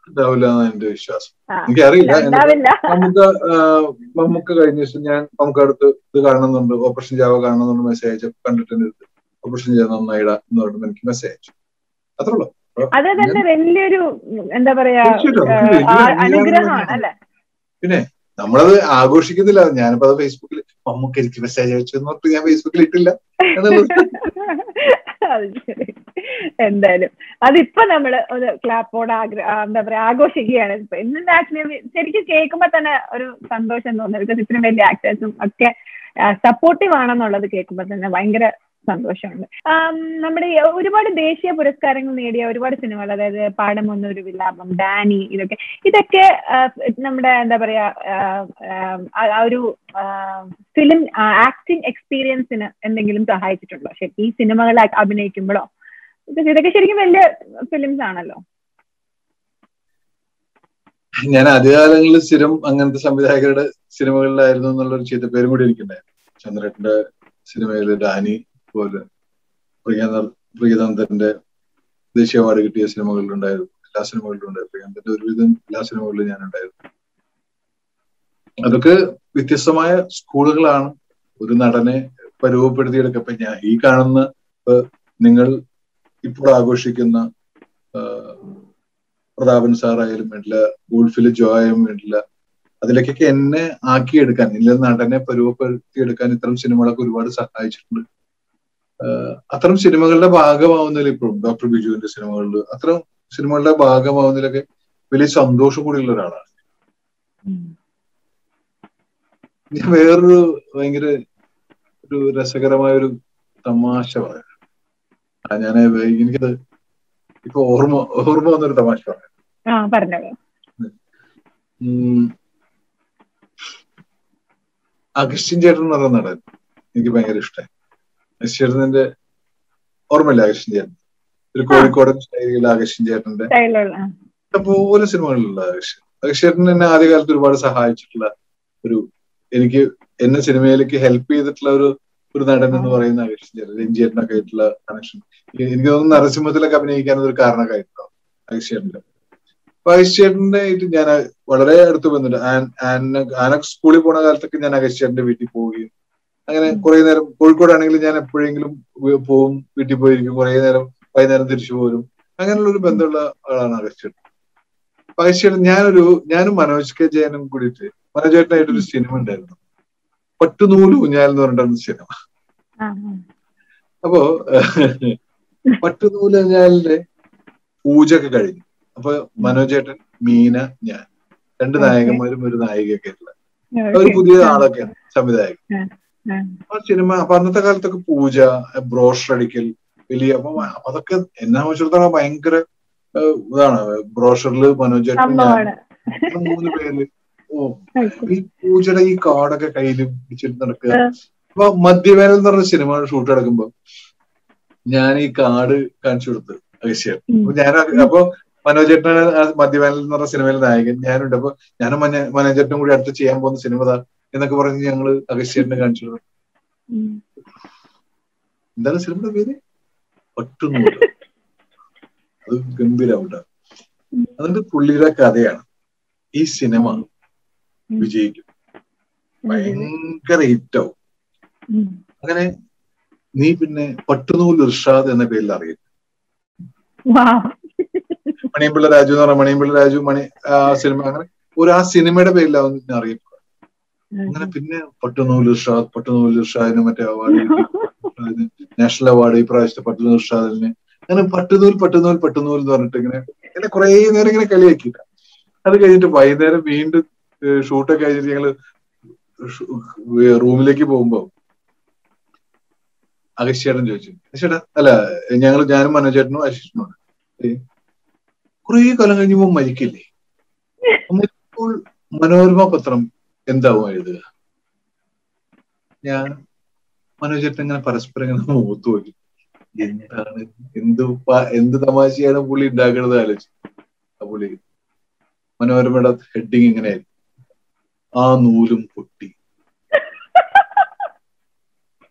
ഉണ്ടാവില്ല എന്നാണ് എന്റെ വിശ്വാസം ആ, എനിക്കറിയില്ല എന്നിട്ട് ഉണ്ടാവില്ല നമുക്ക് നമുക്ക് കഴിഞ്ഞ ദിവസം ഞാൻ നമുക്ക് അടുത്ത് ഇത് കാണുന്നുണ്ട് ഓപ്പറേഷൻ ജാവ കാണുന്നുണ്ട് മെസ്സേജ് അയച്ചു കണ്ടിട്ടുണ്ട് ഇത് ഓപ്പറേഷൻ ജാവ നന്നായിടാ എന്ന് പറഞ്ഞിട്ട് എനിക്ക് മെസ്സേജ് അയച്ചു അത്രേ ഉള്ളൂ അത് തന്നെ വലിയൊരു ഉം, എന്താ പറയാ തീർച്ചയായിട്ടും. ആ, അത് വലിയൊരു ആ- അംഗീകാരം അനുഗ്രഹമാണ് തന്നെയാണ്. അല്ലെ നമ്മളത് ആഘോഷിക്കുന്നില്ല ഞാനിപ്പോ അത് ഫേസ്ബുക്കിൽ മമ്മൂക്ക് എനിക്ക് മെസ്സേജ് അയച്ചു എന്ന് പറഞ്ഞിട്ട് ഞാൻ ഫേസ്ബുക്കിൽ ഇട്ടില്ല എന്നുള്ളത് അത് ശരി എന്തായാലും അതിപ്പോ നമ്മള് ഒരു ക്ലാപ്പോട് ആഗ്ര ആ, എന്താ പറയാ ആഘോഷിക്കുകയാണ് ഇപ്പൊ ഇന്ന് ആക്ച്വലി ശരിക്കും കേൾക്കുമ്പോ തന്നെ ഒരു സന്തോഷം തോന്നുന്നു ബിക്കോസ് ഇത്രയും വലിയ ആക്ടേഴ്സും ഒക്കെ സപ്പോർട്ടീവ് ആണെന്നുള്ളത് കേൾക്കുമ്പോ തന്നെ ഭയങ്കര സന്തോഷമുണ്ട് ആം, നമ്മുടെ ഈ ഒരുപാട് ദേശീയ പുരസ്കാരങ്ങൾ നേടിയ ഒരുപാട് സിനിമകൾ അതായത് പാടമൊന്നൊരു വിലാപം ഡാനി ഇതൊക്കെ ഇതൊക്കെ ആ, നമ്മുടെ എന്താ പറയാ ആ, ആ, ആ ഒരു ഫിലിം ആക്ടിങ് എക്സ്പീരിയൻസിന് എന്തെങ്കിലും സഹായിച്ചിട്ടുണ്ടോ ശരി ഈ സിനിമകൾ അഭിനയിക്കുമ്പോഴോ ഇതൊക്കെ ഇതൊക്കെ ശരിക്കും വലിയ ഫിലിംസ് ആണല്ലോ ഞാൻ ആദ്യകാലങ്ങളിൽ സ്ഥിരം അങ്ങനത്തെ സംവിധായകരുടെ സിനിമകളിലായിരുന്നു എന്നുള്ളൊരു ചീത്ത പേരും കൂടി എനിക്കുണ്ടായിരുന്നു ചന്ദ്രേട്ടന്റെ സിനിമയിൽ ഡാനി പോലെ പ്രിയനന്ദ പ്രിയനന്ദന്റെ ദേശീയ അവാർഡ് കിട്ടിയ സിനിമകളിലുണ്ടായിരുന്നു എല്ലാ സിനിമകളിലും ഉണ്ടായിരുന്നു പ്രിയനന്ദന്റെ ഒരുവിധം എല്ലാ സിനിമകളിലും ഞാൻ ഉണ്ടായിരുന്നു അതൊക്കെ വ്യത്യസ്തമായ സ്കൂളുകളാണ് ഒരു നടനെ പരുവപ്പെടുത്തിയെടുക്കപ്പോ ഞാൻ ഈ കാണുന്ന ഇപ്പൊ നിങ്ങൾ ഇപ്പോൾ ആഘോഷിക്കുന്ന ആ, പ്രതാപൻ സാറായാലും വേണ്ടില്ല ഗോൾഫില് ജോയാലും വേണ്ടില്ല അതിലേക്കൊക്കെ എന്നെ ആക്കിയെടുക്കാൻ ഇല്ല നടനെ പരുവപ്പെടുത്തിയെടുക്കാൻ ഇത്തരം സിനിമകളൊക്കെ ഒരുപാട് സഹായിച്ചിട്ടുണ്ട് ആഹ് അത്തരം സിനിമകളുടെ ഭാഗമാവുന്നതിൽ ഇപ്പോഴും ഡോക്ടർ ബിജുവിന്റെ സിനിമകളിൽ അത്തരം സിനിമകളുടെ ഭാഗമാവുന്നതിലൊക്കെ വലിയ സന്തോഷം കൂടിയുള്ള ഒരാളാണ് ഞാൻ വേറൊരു ഭയങ്കര ഒരു രസകരമായ ഒരു തമാശ പറയാം ആ ഞാൻ എനിക്കത് ഇപ്പൊ ഓർമ്മ ഓർമ്മ വന്നൊരു തമാശ പറയാം ആ പറഞ്ഞോളൂ ഉം. അഗസ്റ്റിൻ ചേട്ടൻ എന്ന് പറയുന്ന നടൻ എനിക്ക് ഭയങ്കര ഇഷ്ടമായി അഗസ്റ്റിൻ ചേട്ടന്റെ ഓർമ്മയില്ല അഗസ്റ്റിൻ ചേട്ടൻ ഒരു കോഴിക്കോടൻ ശൈലിയിലുള്ള അഗസ്റ്റിൻ ചേട്ടന്റെ സ്റ്റൈലുള്ള ആ. ഇഷ്ടംപോലെ സിനിമകളിലുള്ള അഗസ്റ്റിൻ അഗസ്റ്റിൻ ചേട്ടൻ എന്നെ ആദ്യകാലത്ത് ഒരുപാട് സഹായിച്ചിട്ടുള്ള ഒരു എനിക്ക് എന്നെ സിനിമയിലേക്ക് ഹെൽപ്പ് ചെയ്തിട്ടുള്ള ഒരു ഒരു നടൻ എന്ന് പറയുന്ന അഗസ്റ്റിൻ ചേട്ടൻ രഞ്ജിയേട്ടനൊക്കെ ആയിട്ടുള്ള കണക്ഷൻ എനിക്ക് തോന്നുന്നു നരസിംഹത്തിലൊക്കെ അഭിനയിക്കാൻ ഒരു കാരണക്കായിട്ടുണ്ടോ അഗസ്റ്റിൻ അപ്പൊ അഗസ്റ്റിയേട്ടന്റെ ആയിട്ട് ഞാൻ വളരെ അടുത്ത് വന്നിട്ടുണ്ട് ആനക്ക് സ്കൂളിൽ പോണ കാലത്തൊക്കെ ഞാൻ അഗസ്റ്റിയേട്ടന്റെ വീട്ടിൽ പോവുകയും അങ്ങനെ കുറെ നേരം കോഴിക്കോടാണെങ്കിൽ ഞാൻ എപ്പോഴെങ്കിലും വ- പോവും വീട്ടിൽ പോയിരിക്കും കുറെ നേരം വൈകുന്നേരം തിരിച്ചു പോരും അങ്ങനെയുള്ള ഒരു ബന്ധമുള്ള ആളാണ് അഗസ്റ്റിയേട്ടൻ അപ്പൊ അഗസ്റ്റിയേട്ടൻ ഞാനൊരു ഞാനും മനോജ് കെ ജയനും കൂടിയിട്ട് മനോജ് ചേട്ടനായിട്ട് ഒരു സിനിമ ഉണ്ടായിരുന്നു പട്ടുനൂല് ഊഞ്ഞാൽ എന്ന് പറഞ്ഞിട്ടൊരു സിനിമ ആ, ആ. അപ്പോ പട്ടുനൂല് ഊഞ്ഞാലിന്റെ പൂജ ഒക്കെ കഴിഞ്ഞു അപ്പൊ മനോജ് ചേട്ടൻ മീന ഞാൻ രണ്ട് Okay. നായകന്മാരും ഒരു നായികയൊക്കെ ഉള്ള ഒരു Okay. പുതിയ ആ, ആളൊക്കെയാണ് സംവിധായകൻ ആ. ആ സിനിമ അപ്പൊ അന്നത്തെ കാലത്തൊക്കെ പൂജ ബ്രോഷർ അടിക്കൽ വലിയ അപ്പൊ അപ്പൊ അതൊക്കെ എന്നെ സംബന്ധിച്ചിടത്തോളം ഭയങ്കര ഏഹ്, ഇതാണ് ബ്രോഷറിൽ മനോജ് ചേട്ടൻ ഞാൻ സംഭവമാണ് ഞങ്ങൾ മൂന്ന് പേര് ഓ Okay. ഈ പൂജയുടെ ഈ കാർഡൊക്കെ കയ്യിൽ പിടിച്ചിട്ട് നടക്കുക ആ. അപ്പൊ മദ്യവേനൽ എന്ന് പറഞ്ഞ സിനിമ ഷൂട്ട് നടക്കുമ്പോ ഞാൻ ഈ കാർഡ് കാണിച്ചു കൊടുത്ത് അഗസ്യൻ ഉം. അപ്പൊ ഞാൻ അപ്പൊ മനോജ് ചേട്ടനാണ് ആ മദ്യവേനൽ എന്ന് പറഞ്ഞ സിനിമയിലെ നായകൻ ഞാനുണ്ട് അപ്പൊ ഞാനും മന മനോജ് ചേട്ടനും കൂടി അടുത്ത് ചെയ്യാൻ പോകുന്ന സിനിമ ഇതാ എന്നൊക്കെ പറഞ്ഞ് ഞങ്ങള് അഗസ്യേട്ടനെ കാണിച്ചു കൊടുത്തു. ഉം. എന്താണ് സിനിമയുടെ പേര് ഒട്ടുനൂല് അത് ഗംഭീരമുണ്ട് ഉം. അതിന്റെ പുള്ളിയുടെ കഥയാണ് ഈ സിനിമ ഉം. വിജയിക്കും ഭയങ്കര ഹിറ്റാവും ഉം. അങ്ങനെ നീ പിന്നെ പട്ടുനൂൽ ഇർഷാദ് എന്ന പേരിൽ അറിയും Wow. മണിയമ്പിള്ള രാജു എന്ന് പറഞ്ഞ മണിയമ്പിള്ള രാജു മണി ആ സിനിമ അങ്ങനെ ഒരു ആ സിനിമയുടെ പേരിലാവും ഞാൻ അറിയപ്പെടുക അങ്ങനെ പിന്നെ പട്ടുനൂൽ ഇർഷാദ് പട്ടുനൂൽ ഇർഷാദിന് മറ്റേ അവാർഡ് കിട്ടി നാഷണൽ അവാർഡ് ഈ പ്രാവശ്യത്തെ പട്ടുനൂൽ ഇർഷാദിന് അങ്ങനെ പട്ടുനൂൽ പട്ടുനൂൽ പട്ടുനൂൽ എന്ന് പറഞ്ഞിട്ട് ഇങ്ങനെ ഇങ്ങനെ കുറെ നേരം ഇങ്ങനെ കളിയാക്കിയില്ല അത് കഴിഞ്ഞിട്ട് വൈകുന്നേരം വീണ്ടും ഷൂട്ടൊക്കെ കഴിഞ്ഞിട്ട് ഞങ്ങള് റൂമിലേക്ക് പോകുമ്പോ അഗശ്യേട്ടൻ ചോദിച്ചു അഗശ്യേട്ടാ അല്ല ഞങ്ങൾ ഞാനും മനോജേട്ടനും അശിഷനുമാണ് കുറെ കാലം കഴിഞ്ഞപ്പോ മരിക്കില്ലേ മരിക്കുമ്പോൾ മനോരമ പത്രം എന്താവും എഴുതുക ഞാൻ മനോജേട്ടൻ ഇങ്ങനെ പരസ്പരം ഇങ്ങനെ മുഖത്ത് നോക്കി എന്താണ് എന്ത് പ- എന്ത് തമാശയാണ് പുള്ളി ഉണ്ടാക്കണത് ആലോചിച്ചു ആ പുള്ളി മനോരമയുടെ ഹെഡിങ് ഇങ്ങനെയായിരുന്നു ആ നൂലും പൊട്ടി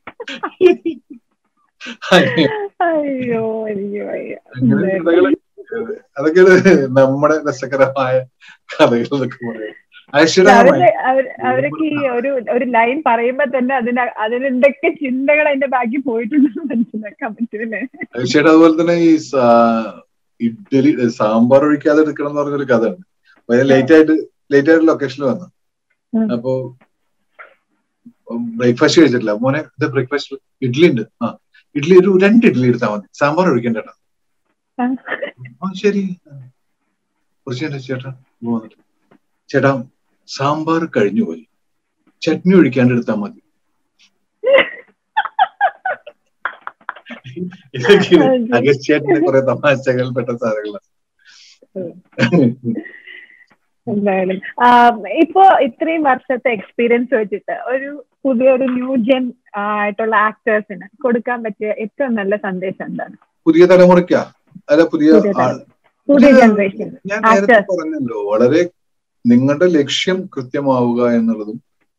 അങ്ങനെ അയ്യോ എനിക്ക് വയ്യ അങ്ങനെ കഥകള് അതൊക്കെയാണ് നമ്മുടെ രസകരമായ കഥകൾ എന്നൊക്കെ പറയാം ഐശ്വര്യ അവര് അവര് അവരൊക്കെ ഈ ഒരു ഒരു ലൈൻ പറയുമ്പോ തന്നെ അതിന് അതിലെന്തൊക്കെ ചിന്തകൾ അതിന്റെ ബാക്കി പോയിട്ടുണ്ടെന്ന് മനസ്സിലാക്കാൻ പറ്റുമല്ലേ ഐശ്വര്യ അതുപോലെ തന്നെ ഈ സാ- ഇഡ്ഡലി സാമ്പാർ ഒഴിക്കാതെ എടുക്കണം എന്ന് പറഞ്ഞൊരു കഥ ഉണ്ട് വളരെ ലേറ്റ് ആയിട്ട് ലേറ്റ് ആയിട്ട് ലൊക്കേഷനിൽ വന്നു ഉം. അപ്പോ ബ്രേക്ക്ഫാസ്റ്റ് കഴിച്ചിട്ടില്ല മോനെ ഇത് ബ്രേക്ക്ഫാസ്റ്റ് ഇഡ്ഡലി ഉണ്ട് ആ ഇഡ്ഡലി ഒരു രണ്ട് ഇഡ്ഡലി എടുത്താൽ മതി സാമ്പാർ ഒഴിക്കണ്ട കേട്ടോ. ആ. ആ ശരി കുറച്ച് കഴിഞ്ഞിട്ട് ചേട്ടാ ഇങ്ങ് വന്നിട്ട് ചേട്ടാ സാമ്പാർ കഴിഞ്ഞു പോയി ചട്നി ഒഴിക്കാണ്ട് എടുത്താൽ മതി ഇതൊക്കെ അഗസ്ത്യേട്ടന്റെ കുറെ തമാശകൾ പെട്ട സാധനങ്ങളാണ് എന്തായാലും ആം, ഇപ്പോ ഇത്രയും വർഷത്തെ എക്സ്പീരിയൻസ് വെച്ചിട്ട് ഒരു പുതിയൊരു ന്യൂ ജെൻ ആയിട്ടുള്ള ആക്ടേഴ്സിന് കൊടുക്കാൻ പറ്റിയ ഏറ്റവും നല്ല സന്ദേശം എന്താണ് പുതിയ തലമുറയ്ക്കാ അല്ല പുതിയ പുതിയ ആൾ പുതിയ ഇത് ജനറേഷൻ ഞാൻ നേരത്തെ Actors. പറഞ്ഞല്ലോ വളരെ നിങ്ങളുടെ ലക്ഷ്യം കൃത്യമാവുക എന്നുള്ളതും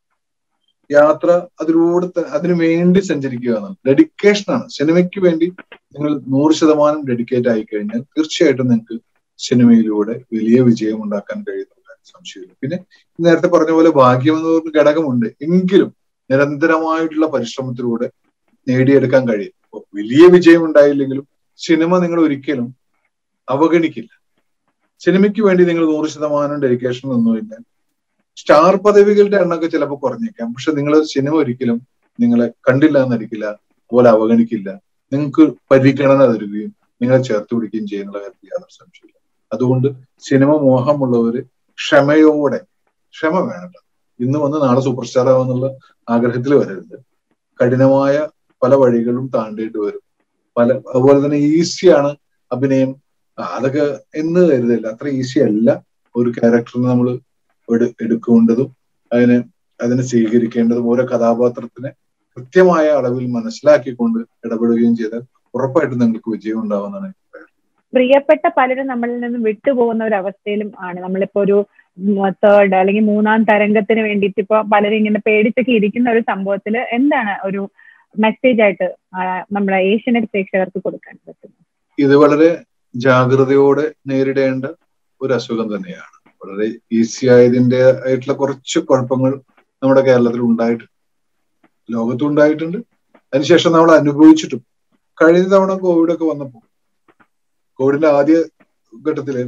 യാത്ര അതിലൂടെ ത- അതിനു വേണ്ടി സഞ്ചരിക്കുക എന്നാണ് ഡെഡിക്കേഷൻ ആണ് സിനിമയ്ക്ക് വേണ്ടി നിങ്ങൾ നൂറ് ശതമാനം ഡെഡിക്കേറ്റ് ആയി കഴിഞ്ഞാൽ തീർച്ചയായിട്ടും നിങ്ങൾക്ക് സിനിമയിലൂടെ വലിയ വിജയം ഉണ്ടാക്കാൻ കഴിയുന്ന സംശയമില്ല പിന്നെ നേരത്തെ പറഞ്ഞ പോലെ ഭാഗ്യം എന്ന് പറഞ്ഞ ഘടകമുണ്ട് എങ്കിലും നിരന്തരമായിട്ടുള്ള പരിശ്രമത്തിലൂടെ നേടിയെടുക്കാൻ കഴിയും ഇപ്പൊ വലിയ വിജയം ഉണ്ടായില്ലെങ്കിലും സിനിമ നിങ്ങൾ ഒരിക്കലും അവഗണിക്കില്ല സിനിമയ്ക്ക് വേണ്ടി നിങ്ങൾ നൂറ് ശതമാനം ഡെഡിക്കേഷൻ നിന്നു കഴിഞ്ഞാൽ സ്റ്റാർ പദവികളുടെ എണ്ണമൊക്കെ ചിലപ്പോൾ കുറഞ്ഞേക്കാം പക്ഷെ നിങ്ങൾ സിനിമ ഒരിക്കലും നിങ്ങളെ കണ്ടില്ല എന്നടിക്കില്ല അതുപോലെ അവഗണിക്കില്ല നിങ്ങൾക്ക് പരിഗണന തരികയും നിങ്ങളെ ചേർത്ത് പിടിക്കുകയും ചെയ്യുന്ന കാര്യത്തിൽ യാതൊരു സംശയമില്ല അതുകൊണ്ട് സിനിമ മോഹമുള്ളവര് ക്ഷമയോടെ ക്ഷമ വേണ്ട ഇന്ന് വന്ന് നാളെ സൂപ്പർ സ്റ്റാർ ആവാന്നുള്ള ആഗ്രഹത്തിൽ വരരുത് കഠിനമായ പല വഴികളും താണ്ടേണ്ടി വരും പല അതുപോലെ തന്നെ ഈസിയാണ് അഭിനയം ആ, അതൊക്കെ എന്ന് കരുതില്ല അത്ര ഈസി അല്ല ഒരു ക്യാരക്ടറിനെ നമ്മൾ എടുക്കേണ്ടതും അതിനെ അതിനെ സ്വീകരിക്കേണ്ടതും ഓരോ കഥാപാത്രത്തിനെ കൃത്യമായ അളവിൽ മനസ്സിലാക്കിക്കൊണ്ട് ഇടപെടുകയും ചെയ്താൽ ഉറപ്പായിട്ടും നിങ്ങൾക്ക് വിജയം ഉണ്ടാവുന്നതാണ് എനിക്ക് പറയാനുള്ളത്. പ്രിയപ്പെട്ട പലരും നമ്മളിൽ നിന്ന് വിട്ടുപോകുന്ന ഒരു അവസ്ഥയിലും ആണ് നമ്മളിപ്പോ ഒരു തേർഡ് അല്ലെങ്കിൽ മൂന്നാം തരംഗത്തിന് വേണ്ടിയിട്ട് ഇപ്പൊ പലരും ഇങ്ങനെ പേടിച്ചൊക്കെ ഇരിക്കുന്ന ഒരു സംഭവത്തില് എന്താണ് ഒരു മെസ്സേജ് ആയിട്ട് ആ, നമ്മുടെ ഏഷ്യനെറ്റ് പ്രേക്ഷകർക്ക് കൊടുക്കാൻ പറ്റുന്നത് ഇത് വളരെ ജാഗ്രതയോടെ നേരിടേണ്ട ഒരു അസുഖം തന്നെയാണ് വളരെ ഈസി ആയതിന്റെ ആയിട്ടുള്ള കുറച്ച് കുഴപ്പങ്ങൾ നമ്മുടെ കേരളത്തിൽ ഉണ്ടായിട്ടുണ്ട് ലോകത്തും ഉണ്ടായിട്ടുണ്ട് അതിനുശേഷം നമ്മൾ അനുഭവിച്ചിട്ടും കഴിഞ്ഞ തവണ കോവിഡ് ഒക്കെ വന്നപ്പോൾ കോവിഡിന്റെ ആദ്യ ഘട്ടത്തില്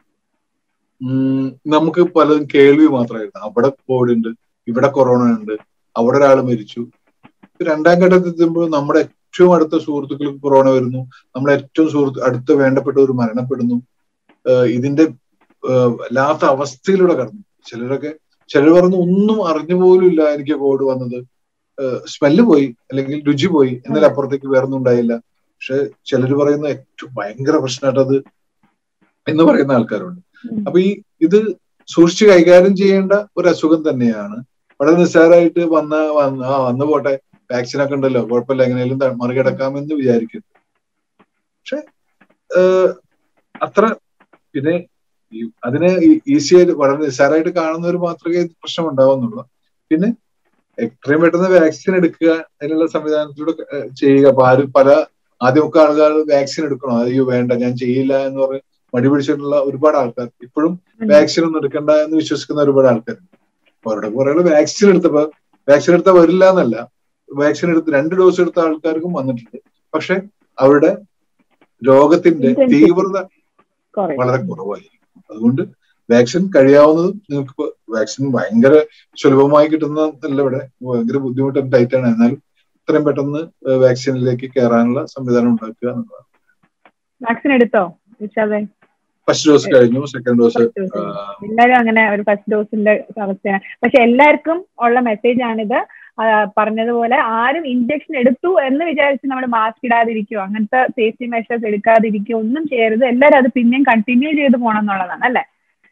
ഉം, നമുക്ക് പലതും കേൾവി മാത്രമായിരുന്നു അവിടെ കോവിഡ് ഉണ്ട് ഇവിടെ കൊറോണ ഉണ്ട് അവിടെ ഒരാൾ മരിച്ചു രണ്ടാം ഘട്ടത്തിൽ എത്തുമ്പോൾ നമ്മുടെ ഏറ്റവും അടുത്ത സുഹൃത്തുക്കൾക്ക് കൊറോണ വരുന്നു നമ്മുടെ ഏറ്റവും സുഹൃത്ത് അടുത്ത വേണ്ടപ്പെട്ടവർ മരണപ്പെടുന്നു ഏഹ് ഇതിന്റെ ഏഹ് വല്ലാത്ത അവസ്ഥയിലൂടെ കടന്നു ചിലരൊക്കെ ചിലർ പറഞ്ഞു ഒന്നും അറിഞ്ഞു പോലും ഇല്ല എനിക്ക് കോവിഡ് വന്നത് സ്മെല്ല് പോയി അല്ലെങ്കിൽ രുചി പോയി എന്നാലും അപ്പുറത്തേക്ക് വേറൊന്നും ഉണ്ടായില്ല പക്ഷെ ചിലർ പറയുന്ന ഏറ്റവും ഭയങ്കര പ്രശ്നമായിട്ടത് എന്ന് പറയുന്ന ആൾക്കാരുണ്ട് ഉം. അപ്പൊ ഈ ഇത് സൂക്ഷിച്ച് കൈകാര്യം ചെയ്യേണ്ട ഒരു അസുഖം തന്നെയാണ് വളരെ നിസ്സാരമായിട്ട് വന്ന വന്ന ആ വന്നു പോട്ടെ വാക്സിൻ ഒക്കെ ഉണ്ടല്ലോ കുഴപ്പമില്ല എങ്ങനെയും മറികടക്കാമെന്ന് വിചാരിക്കരുത് പക്ഷെ ഏഹ്, അത്ര പിന്നെ ഈ അതിനെ ഈസി ആയിട്ട് വളരെ നിസ്സാരമായിട്ട് കാണുന്നവർ മാത്രമേ ഇത് പ്രശ്നം ഉണ്ടാവുന്നുള്ളൂ പിന്നെ എത്രയും പെട്ടെന്ന് വാക്സിൻ എടുക്കുക അതിനുള്ള സംവിധാനത്തിലൂടെ ഏഹ്, ചെയ്യുക അപ്പൊ ആരും പല ആദ്യമൊക്കെ ആൾക്കാർ വാക്സിൻ എടുക്കണോ അയ്യോ വേണ്ട ഞാൻ ചെയ്യില്ല എന്ന് പറഞ്ഞ് മടി പിടിച്ചിട്ടുള്ള ഒരുപാട് ആൾക്കാർ ഇപ്പോഴും വാക്സിൻ ഒന്നും എടുക്കണ്ട എന്ന് വിശ്വസിക്കുന്ന ഒരുപാട് ആൾക്കാരുണ്ട് അപ്പൊ അവരുടെ കുറെ വാക്സിൻ എടുത്തപ്പോ വാക്സിൻ എടുത്താൽ വരില്ല എന്നല്ല വാക്സിൻ എടുത്ത് രണ്ട് ഡോസ് എടുത്ത ആൾക്കാർക്കും വന്നിട്ടുണ്ട് പക്ഷെ അവരുടെ രോഗത്തിന്റെ Intensity. തീവ്രത കുറയും. വളരെ കുറവായിരിക്കും അതുകൊണ്ട് വാക്സിൻ കഴിയാവുന്നതും നിങ്ങൾക്ക് വാക്സിൻ ഭയങ്കര സുലഭമായി കിട്ടുന്നതല്ല ഇവിടെ ഭയങ്കര ബുദ്ധിമുട്ടും ടൈറ്റാണ് എന്നാലും ഇത്രയും പെട്ടെന്ന് വാക്സിനിലേക്ക് കയറാനുള്ള സംവിധാനം ഉണ്ടാക്കുക എന്നുള്ളതാണ് വാക്സിൻ എടുത്തോ വിശാദേ ഫസ്റ്റ് ഡോസ് കഴിഞ്ഞു സെക്കൻഡ് ഡോസ് First dose. എല്ലാരും അങ്ങനെ ഒരു ഫസ്റ്റ് ഡോസിന്റെ അവസ്ഥയാണ് പക്ഷെ എല്ലാവർക്കും ഉള്ള മെസ്സേജ് ആണിത് ആ, പറഞ്ഞതുപോലെ ആരും ഇഞ്ചക്ഷൻ എടുത്തു എന്ന് വിചാരിച്ച് നമ്മൾ മാസ്ക് ഇടാതിരിക്കുവോ അങ്ങനത്തെ സേഫ്റ്റി മെഷേഴ്സ് എടുക്കാതിരിക്കുകയോ ഒന്നും ചെയ്യരുത് എല്ലാവരും അത് പിന്നെയും കണ്ടിന്യൂ ചെയ്ത് പോകണം എന്നുള്ളതാണ് അല്ലെ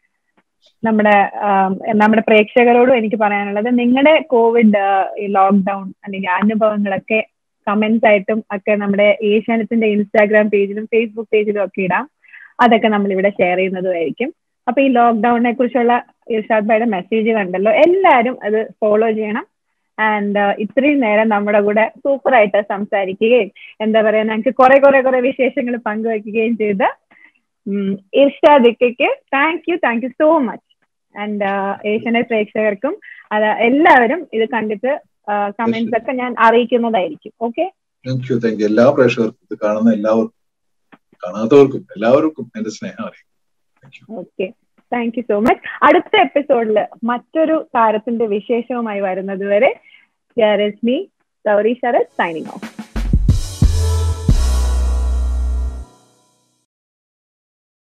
നമ്മുടെ ആം, നമ്മുടെ പ്രേക്ഷകരോടും എനിക്ക് പറയാനുള്ളത് നിങ്ങളുടെ കോവിഡ് ലോക്ക്ഡൌൺ അല്ലെങ്കിൽ അനുഭവങ്ങളൊക്കെ കമന്റ്സ് ആയിട്ടും ഒക്കെ നമ്മുടെ ഏഷ്യാനെറ്റിന്റെ ഇൻസ്റ്റാഗ്രാം പേജിലും ഫേസ്ബുക്ക് പേജിലും ഒക്കെ ഇടാം അതൊക്കെ നമ്മൾ ഇവിടെ ഷെയർ ചെയ്യുന്നതുമായിരിക്കും അപ്പൊ ഈ ലോക്ക്ഡൌണിനെ കുറിച്ചുള്ള ഇർഷാദ് ഭായിയുടെ മെസ്സേജ് കണ്ടല്ലോ എല്ലാവരും അത് ഫോളോ ചെയ്യണം ആൻഡ് ഇത്രയും നേരം നമ്മുടെ കൂടെ സൂപ്പർ ആയിട്ട് സംസാരിക്കുകയും എന്താ പറയാ ഞങ്ങൾക്ക് കുറെ കുറെ കുറെ വിശേഷങ്ങൾ പങ്കുവയ്ക്കുകയും ചെയ്ത് ഇർഷാദിക്കയ്ക്ക് thank you thank you so much and Asianet പ്രേക്ഷകർക്കും അത് എല്ലാവരും ഇത് കണ്ടിട്ട് കമന്റ്സ് ഒക്കെ ഞാൻ അറിയിക്കുന്നതായിരിക്കും okay thank you thank you എല്ലാ പ്രേക്ഷകർക്കും ഇത് കാണുന്ന എല്ലാവർക്കും കാണാത്തവർക്കും എല്ലാവർക്കും എന്റെ സ്നേഹം അറിയിക്കും thank you okay thank you so much അടുത്ത എപ്പിസോഡിൽ മറ്റൊരു താരത്തിന്റെ വിശേഷവുമായി വരുന്നത് വരെ me Gauri Sarath signing of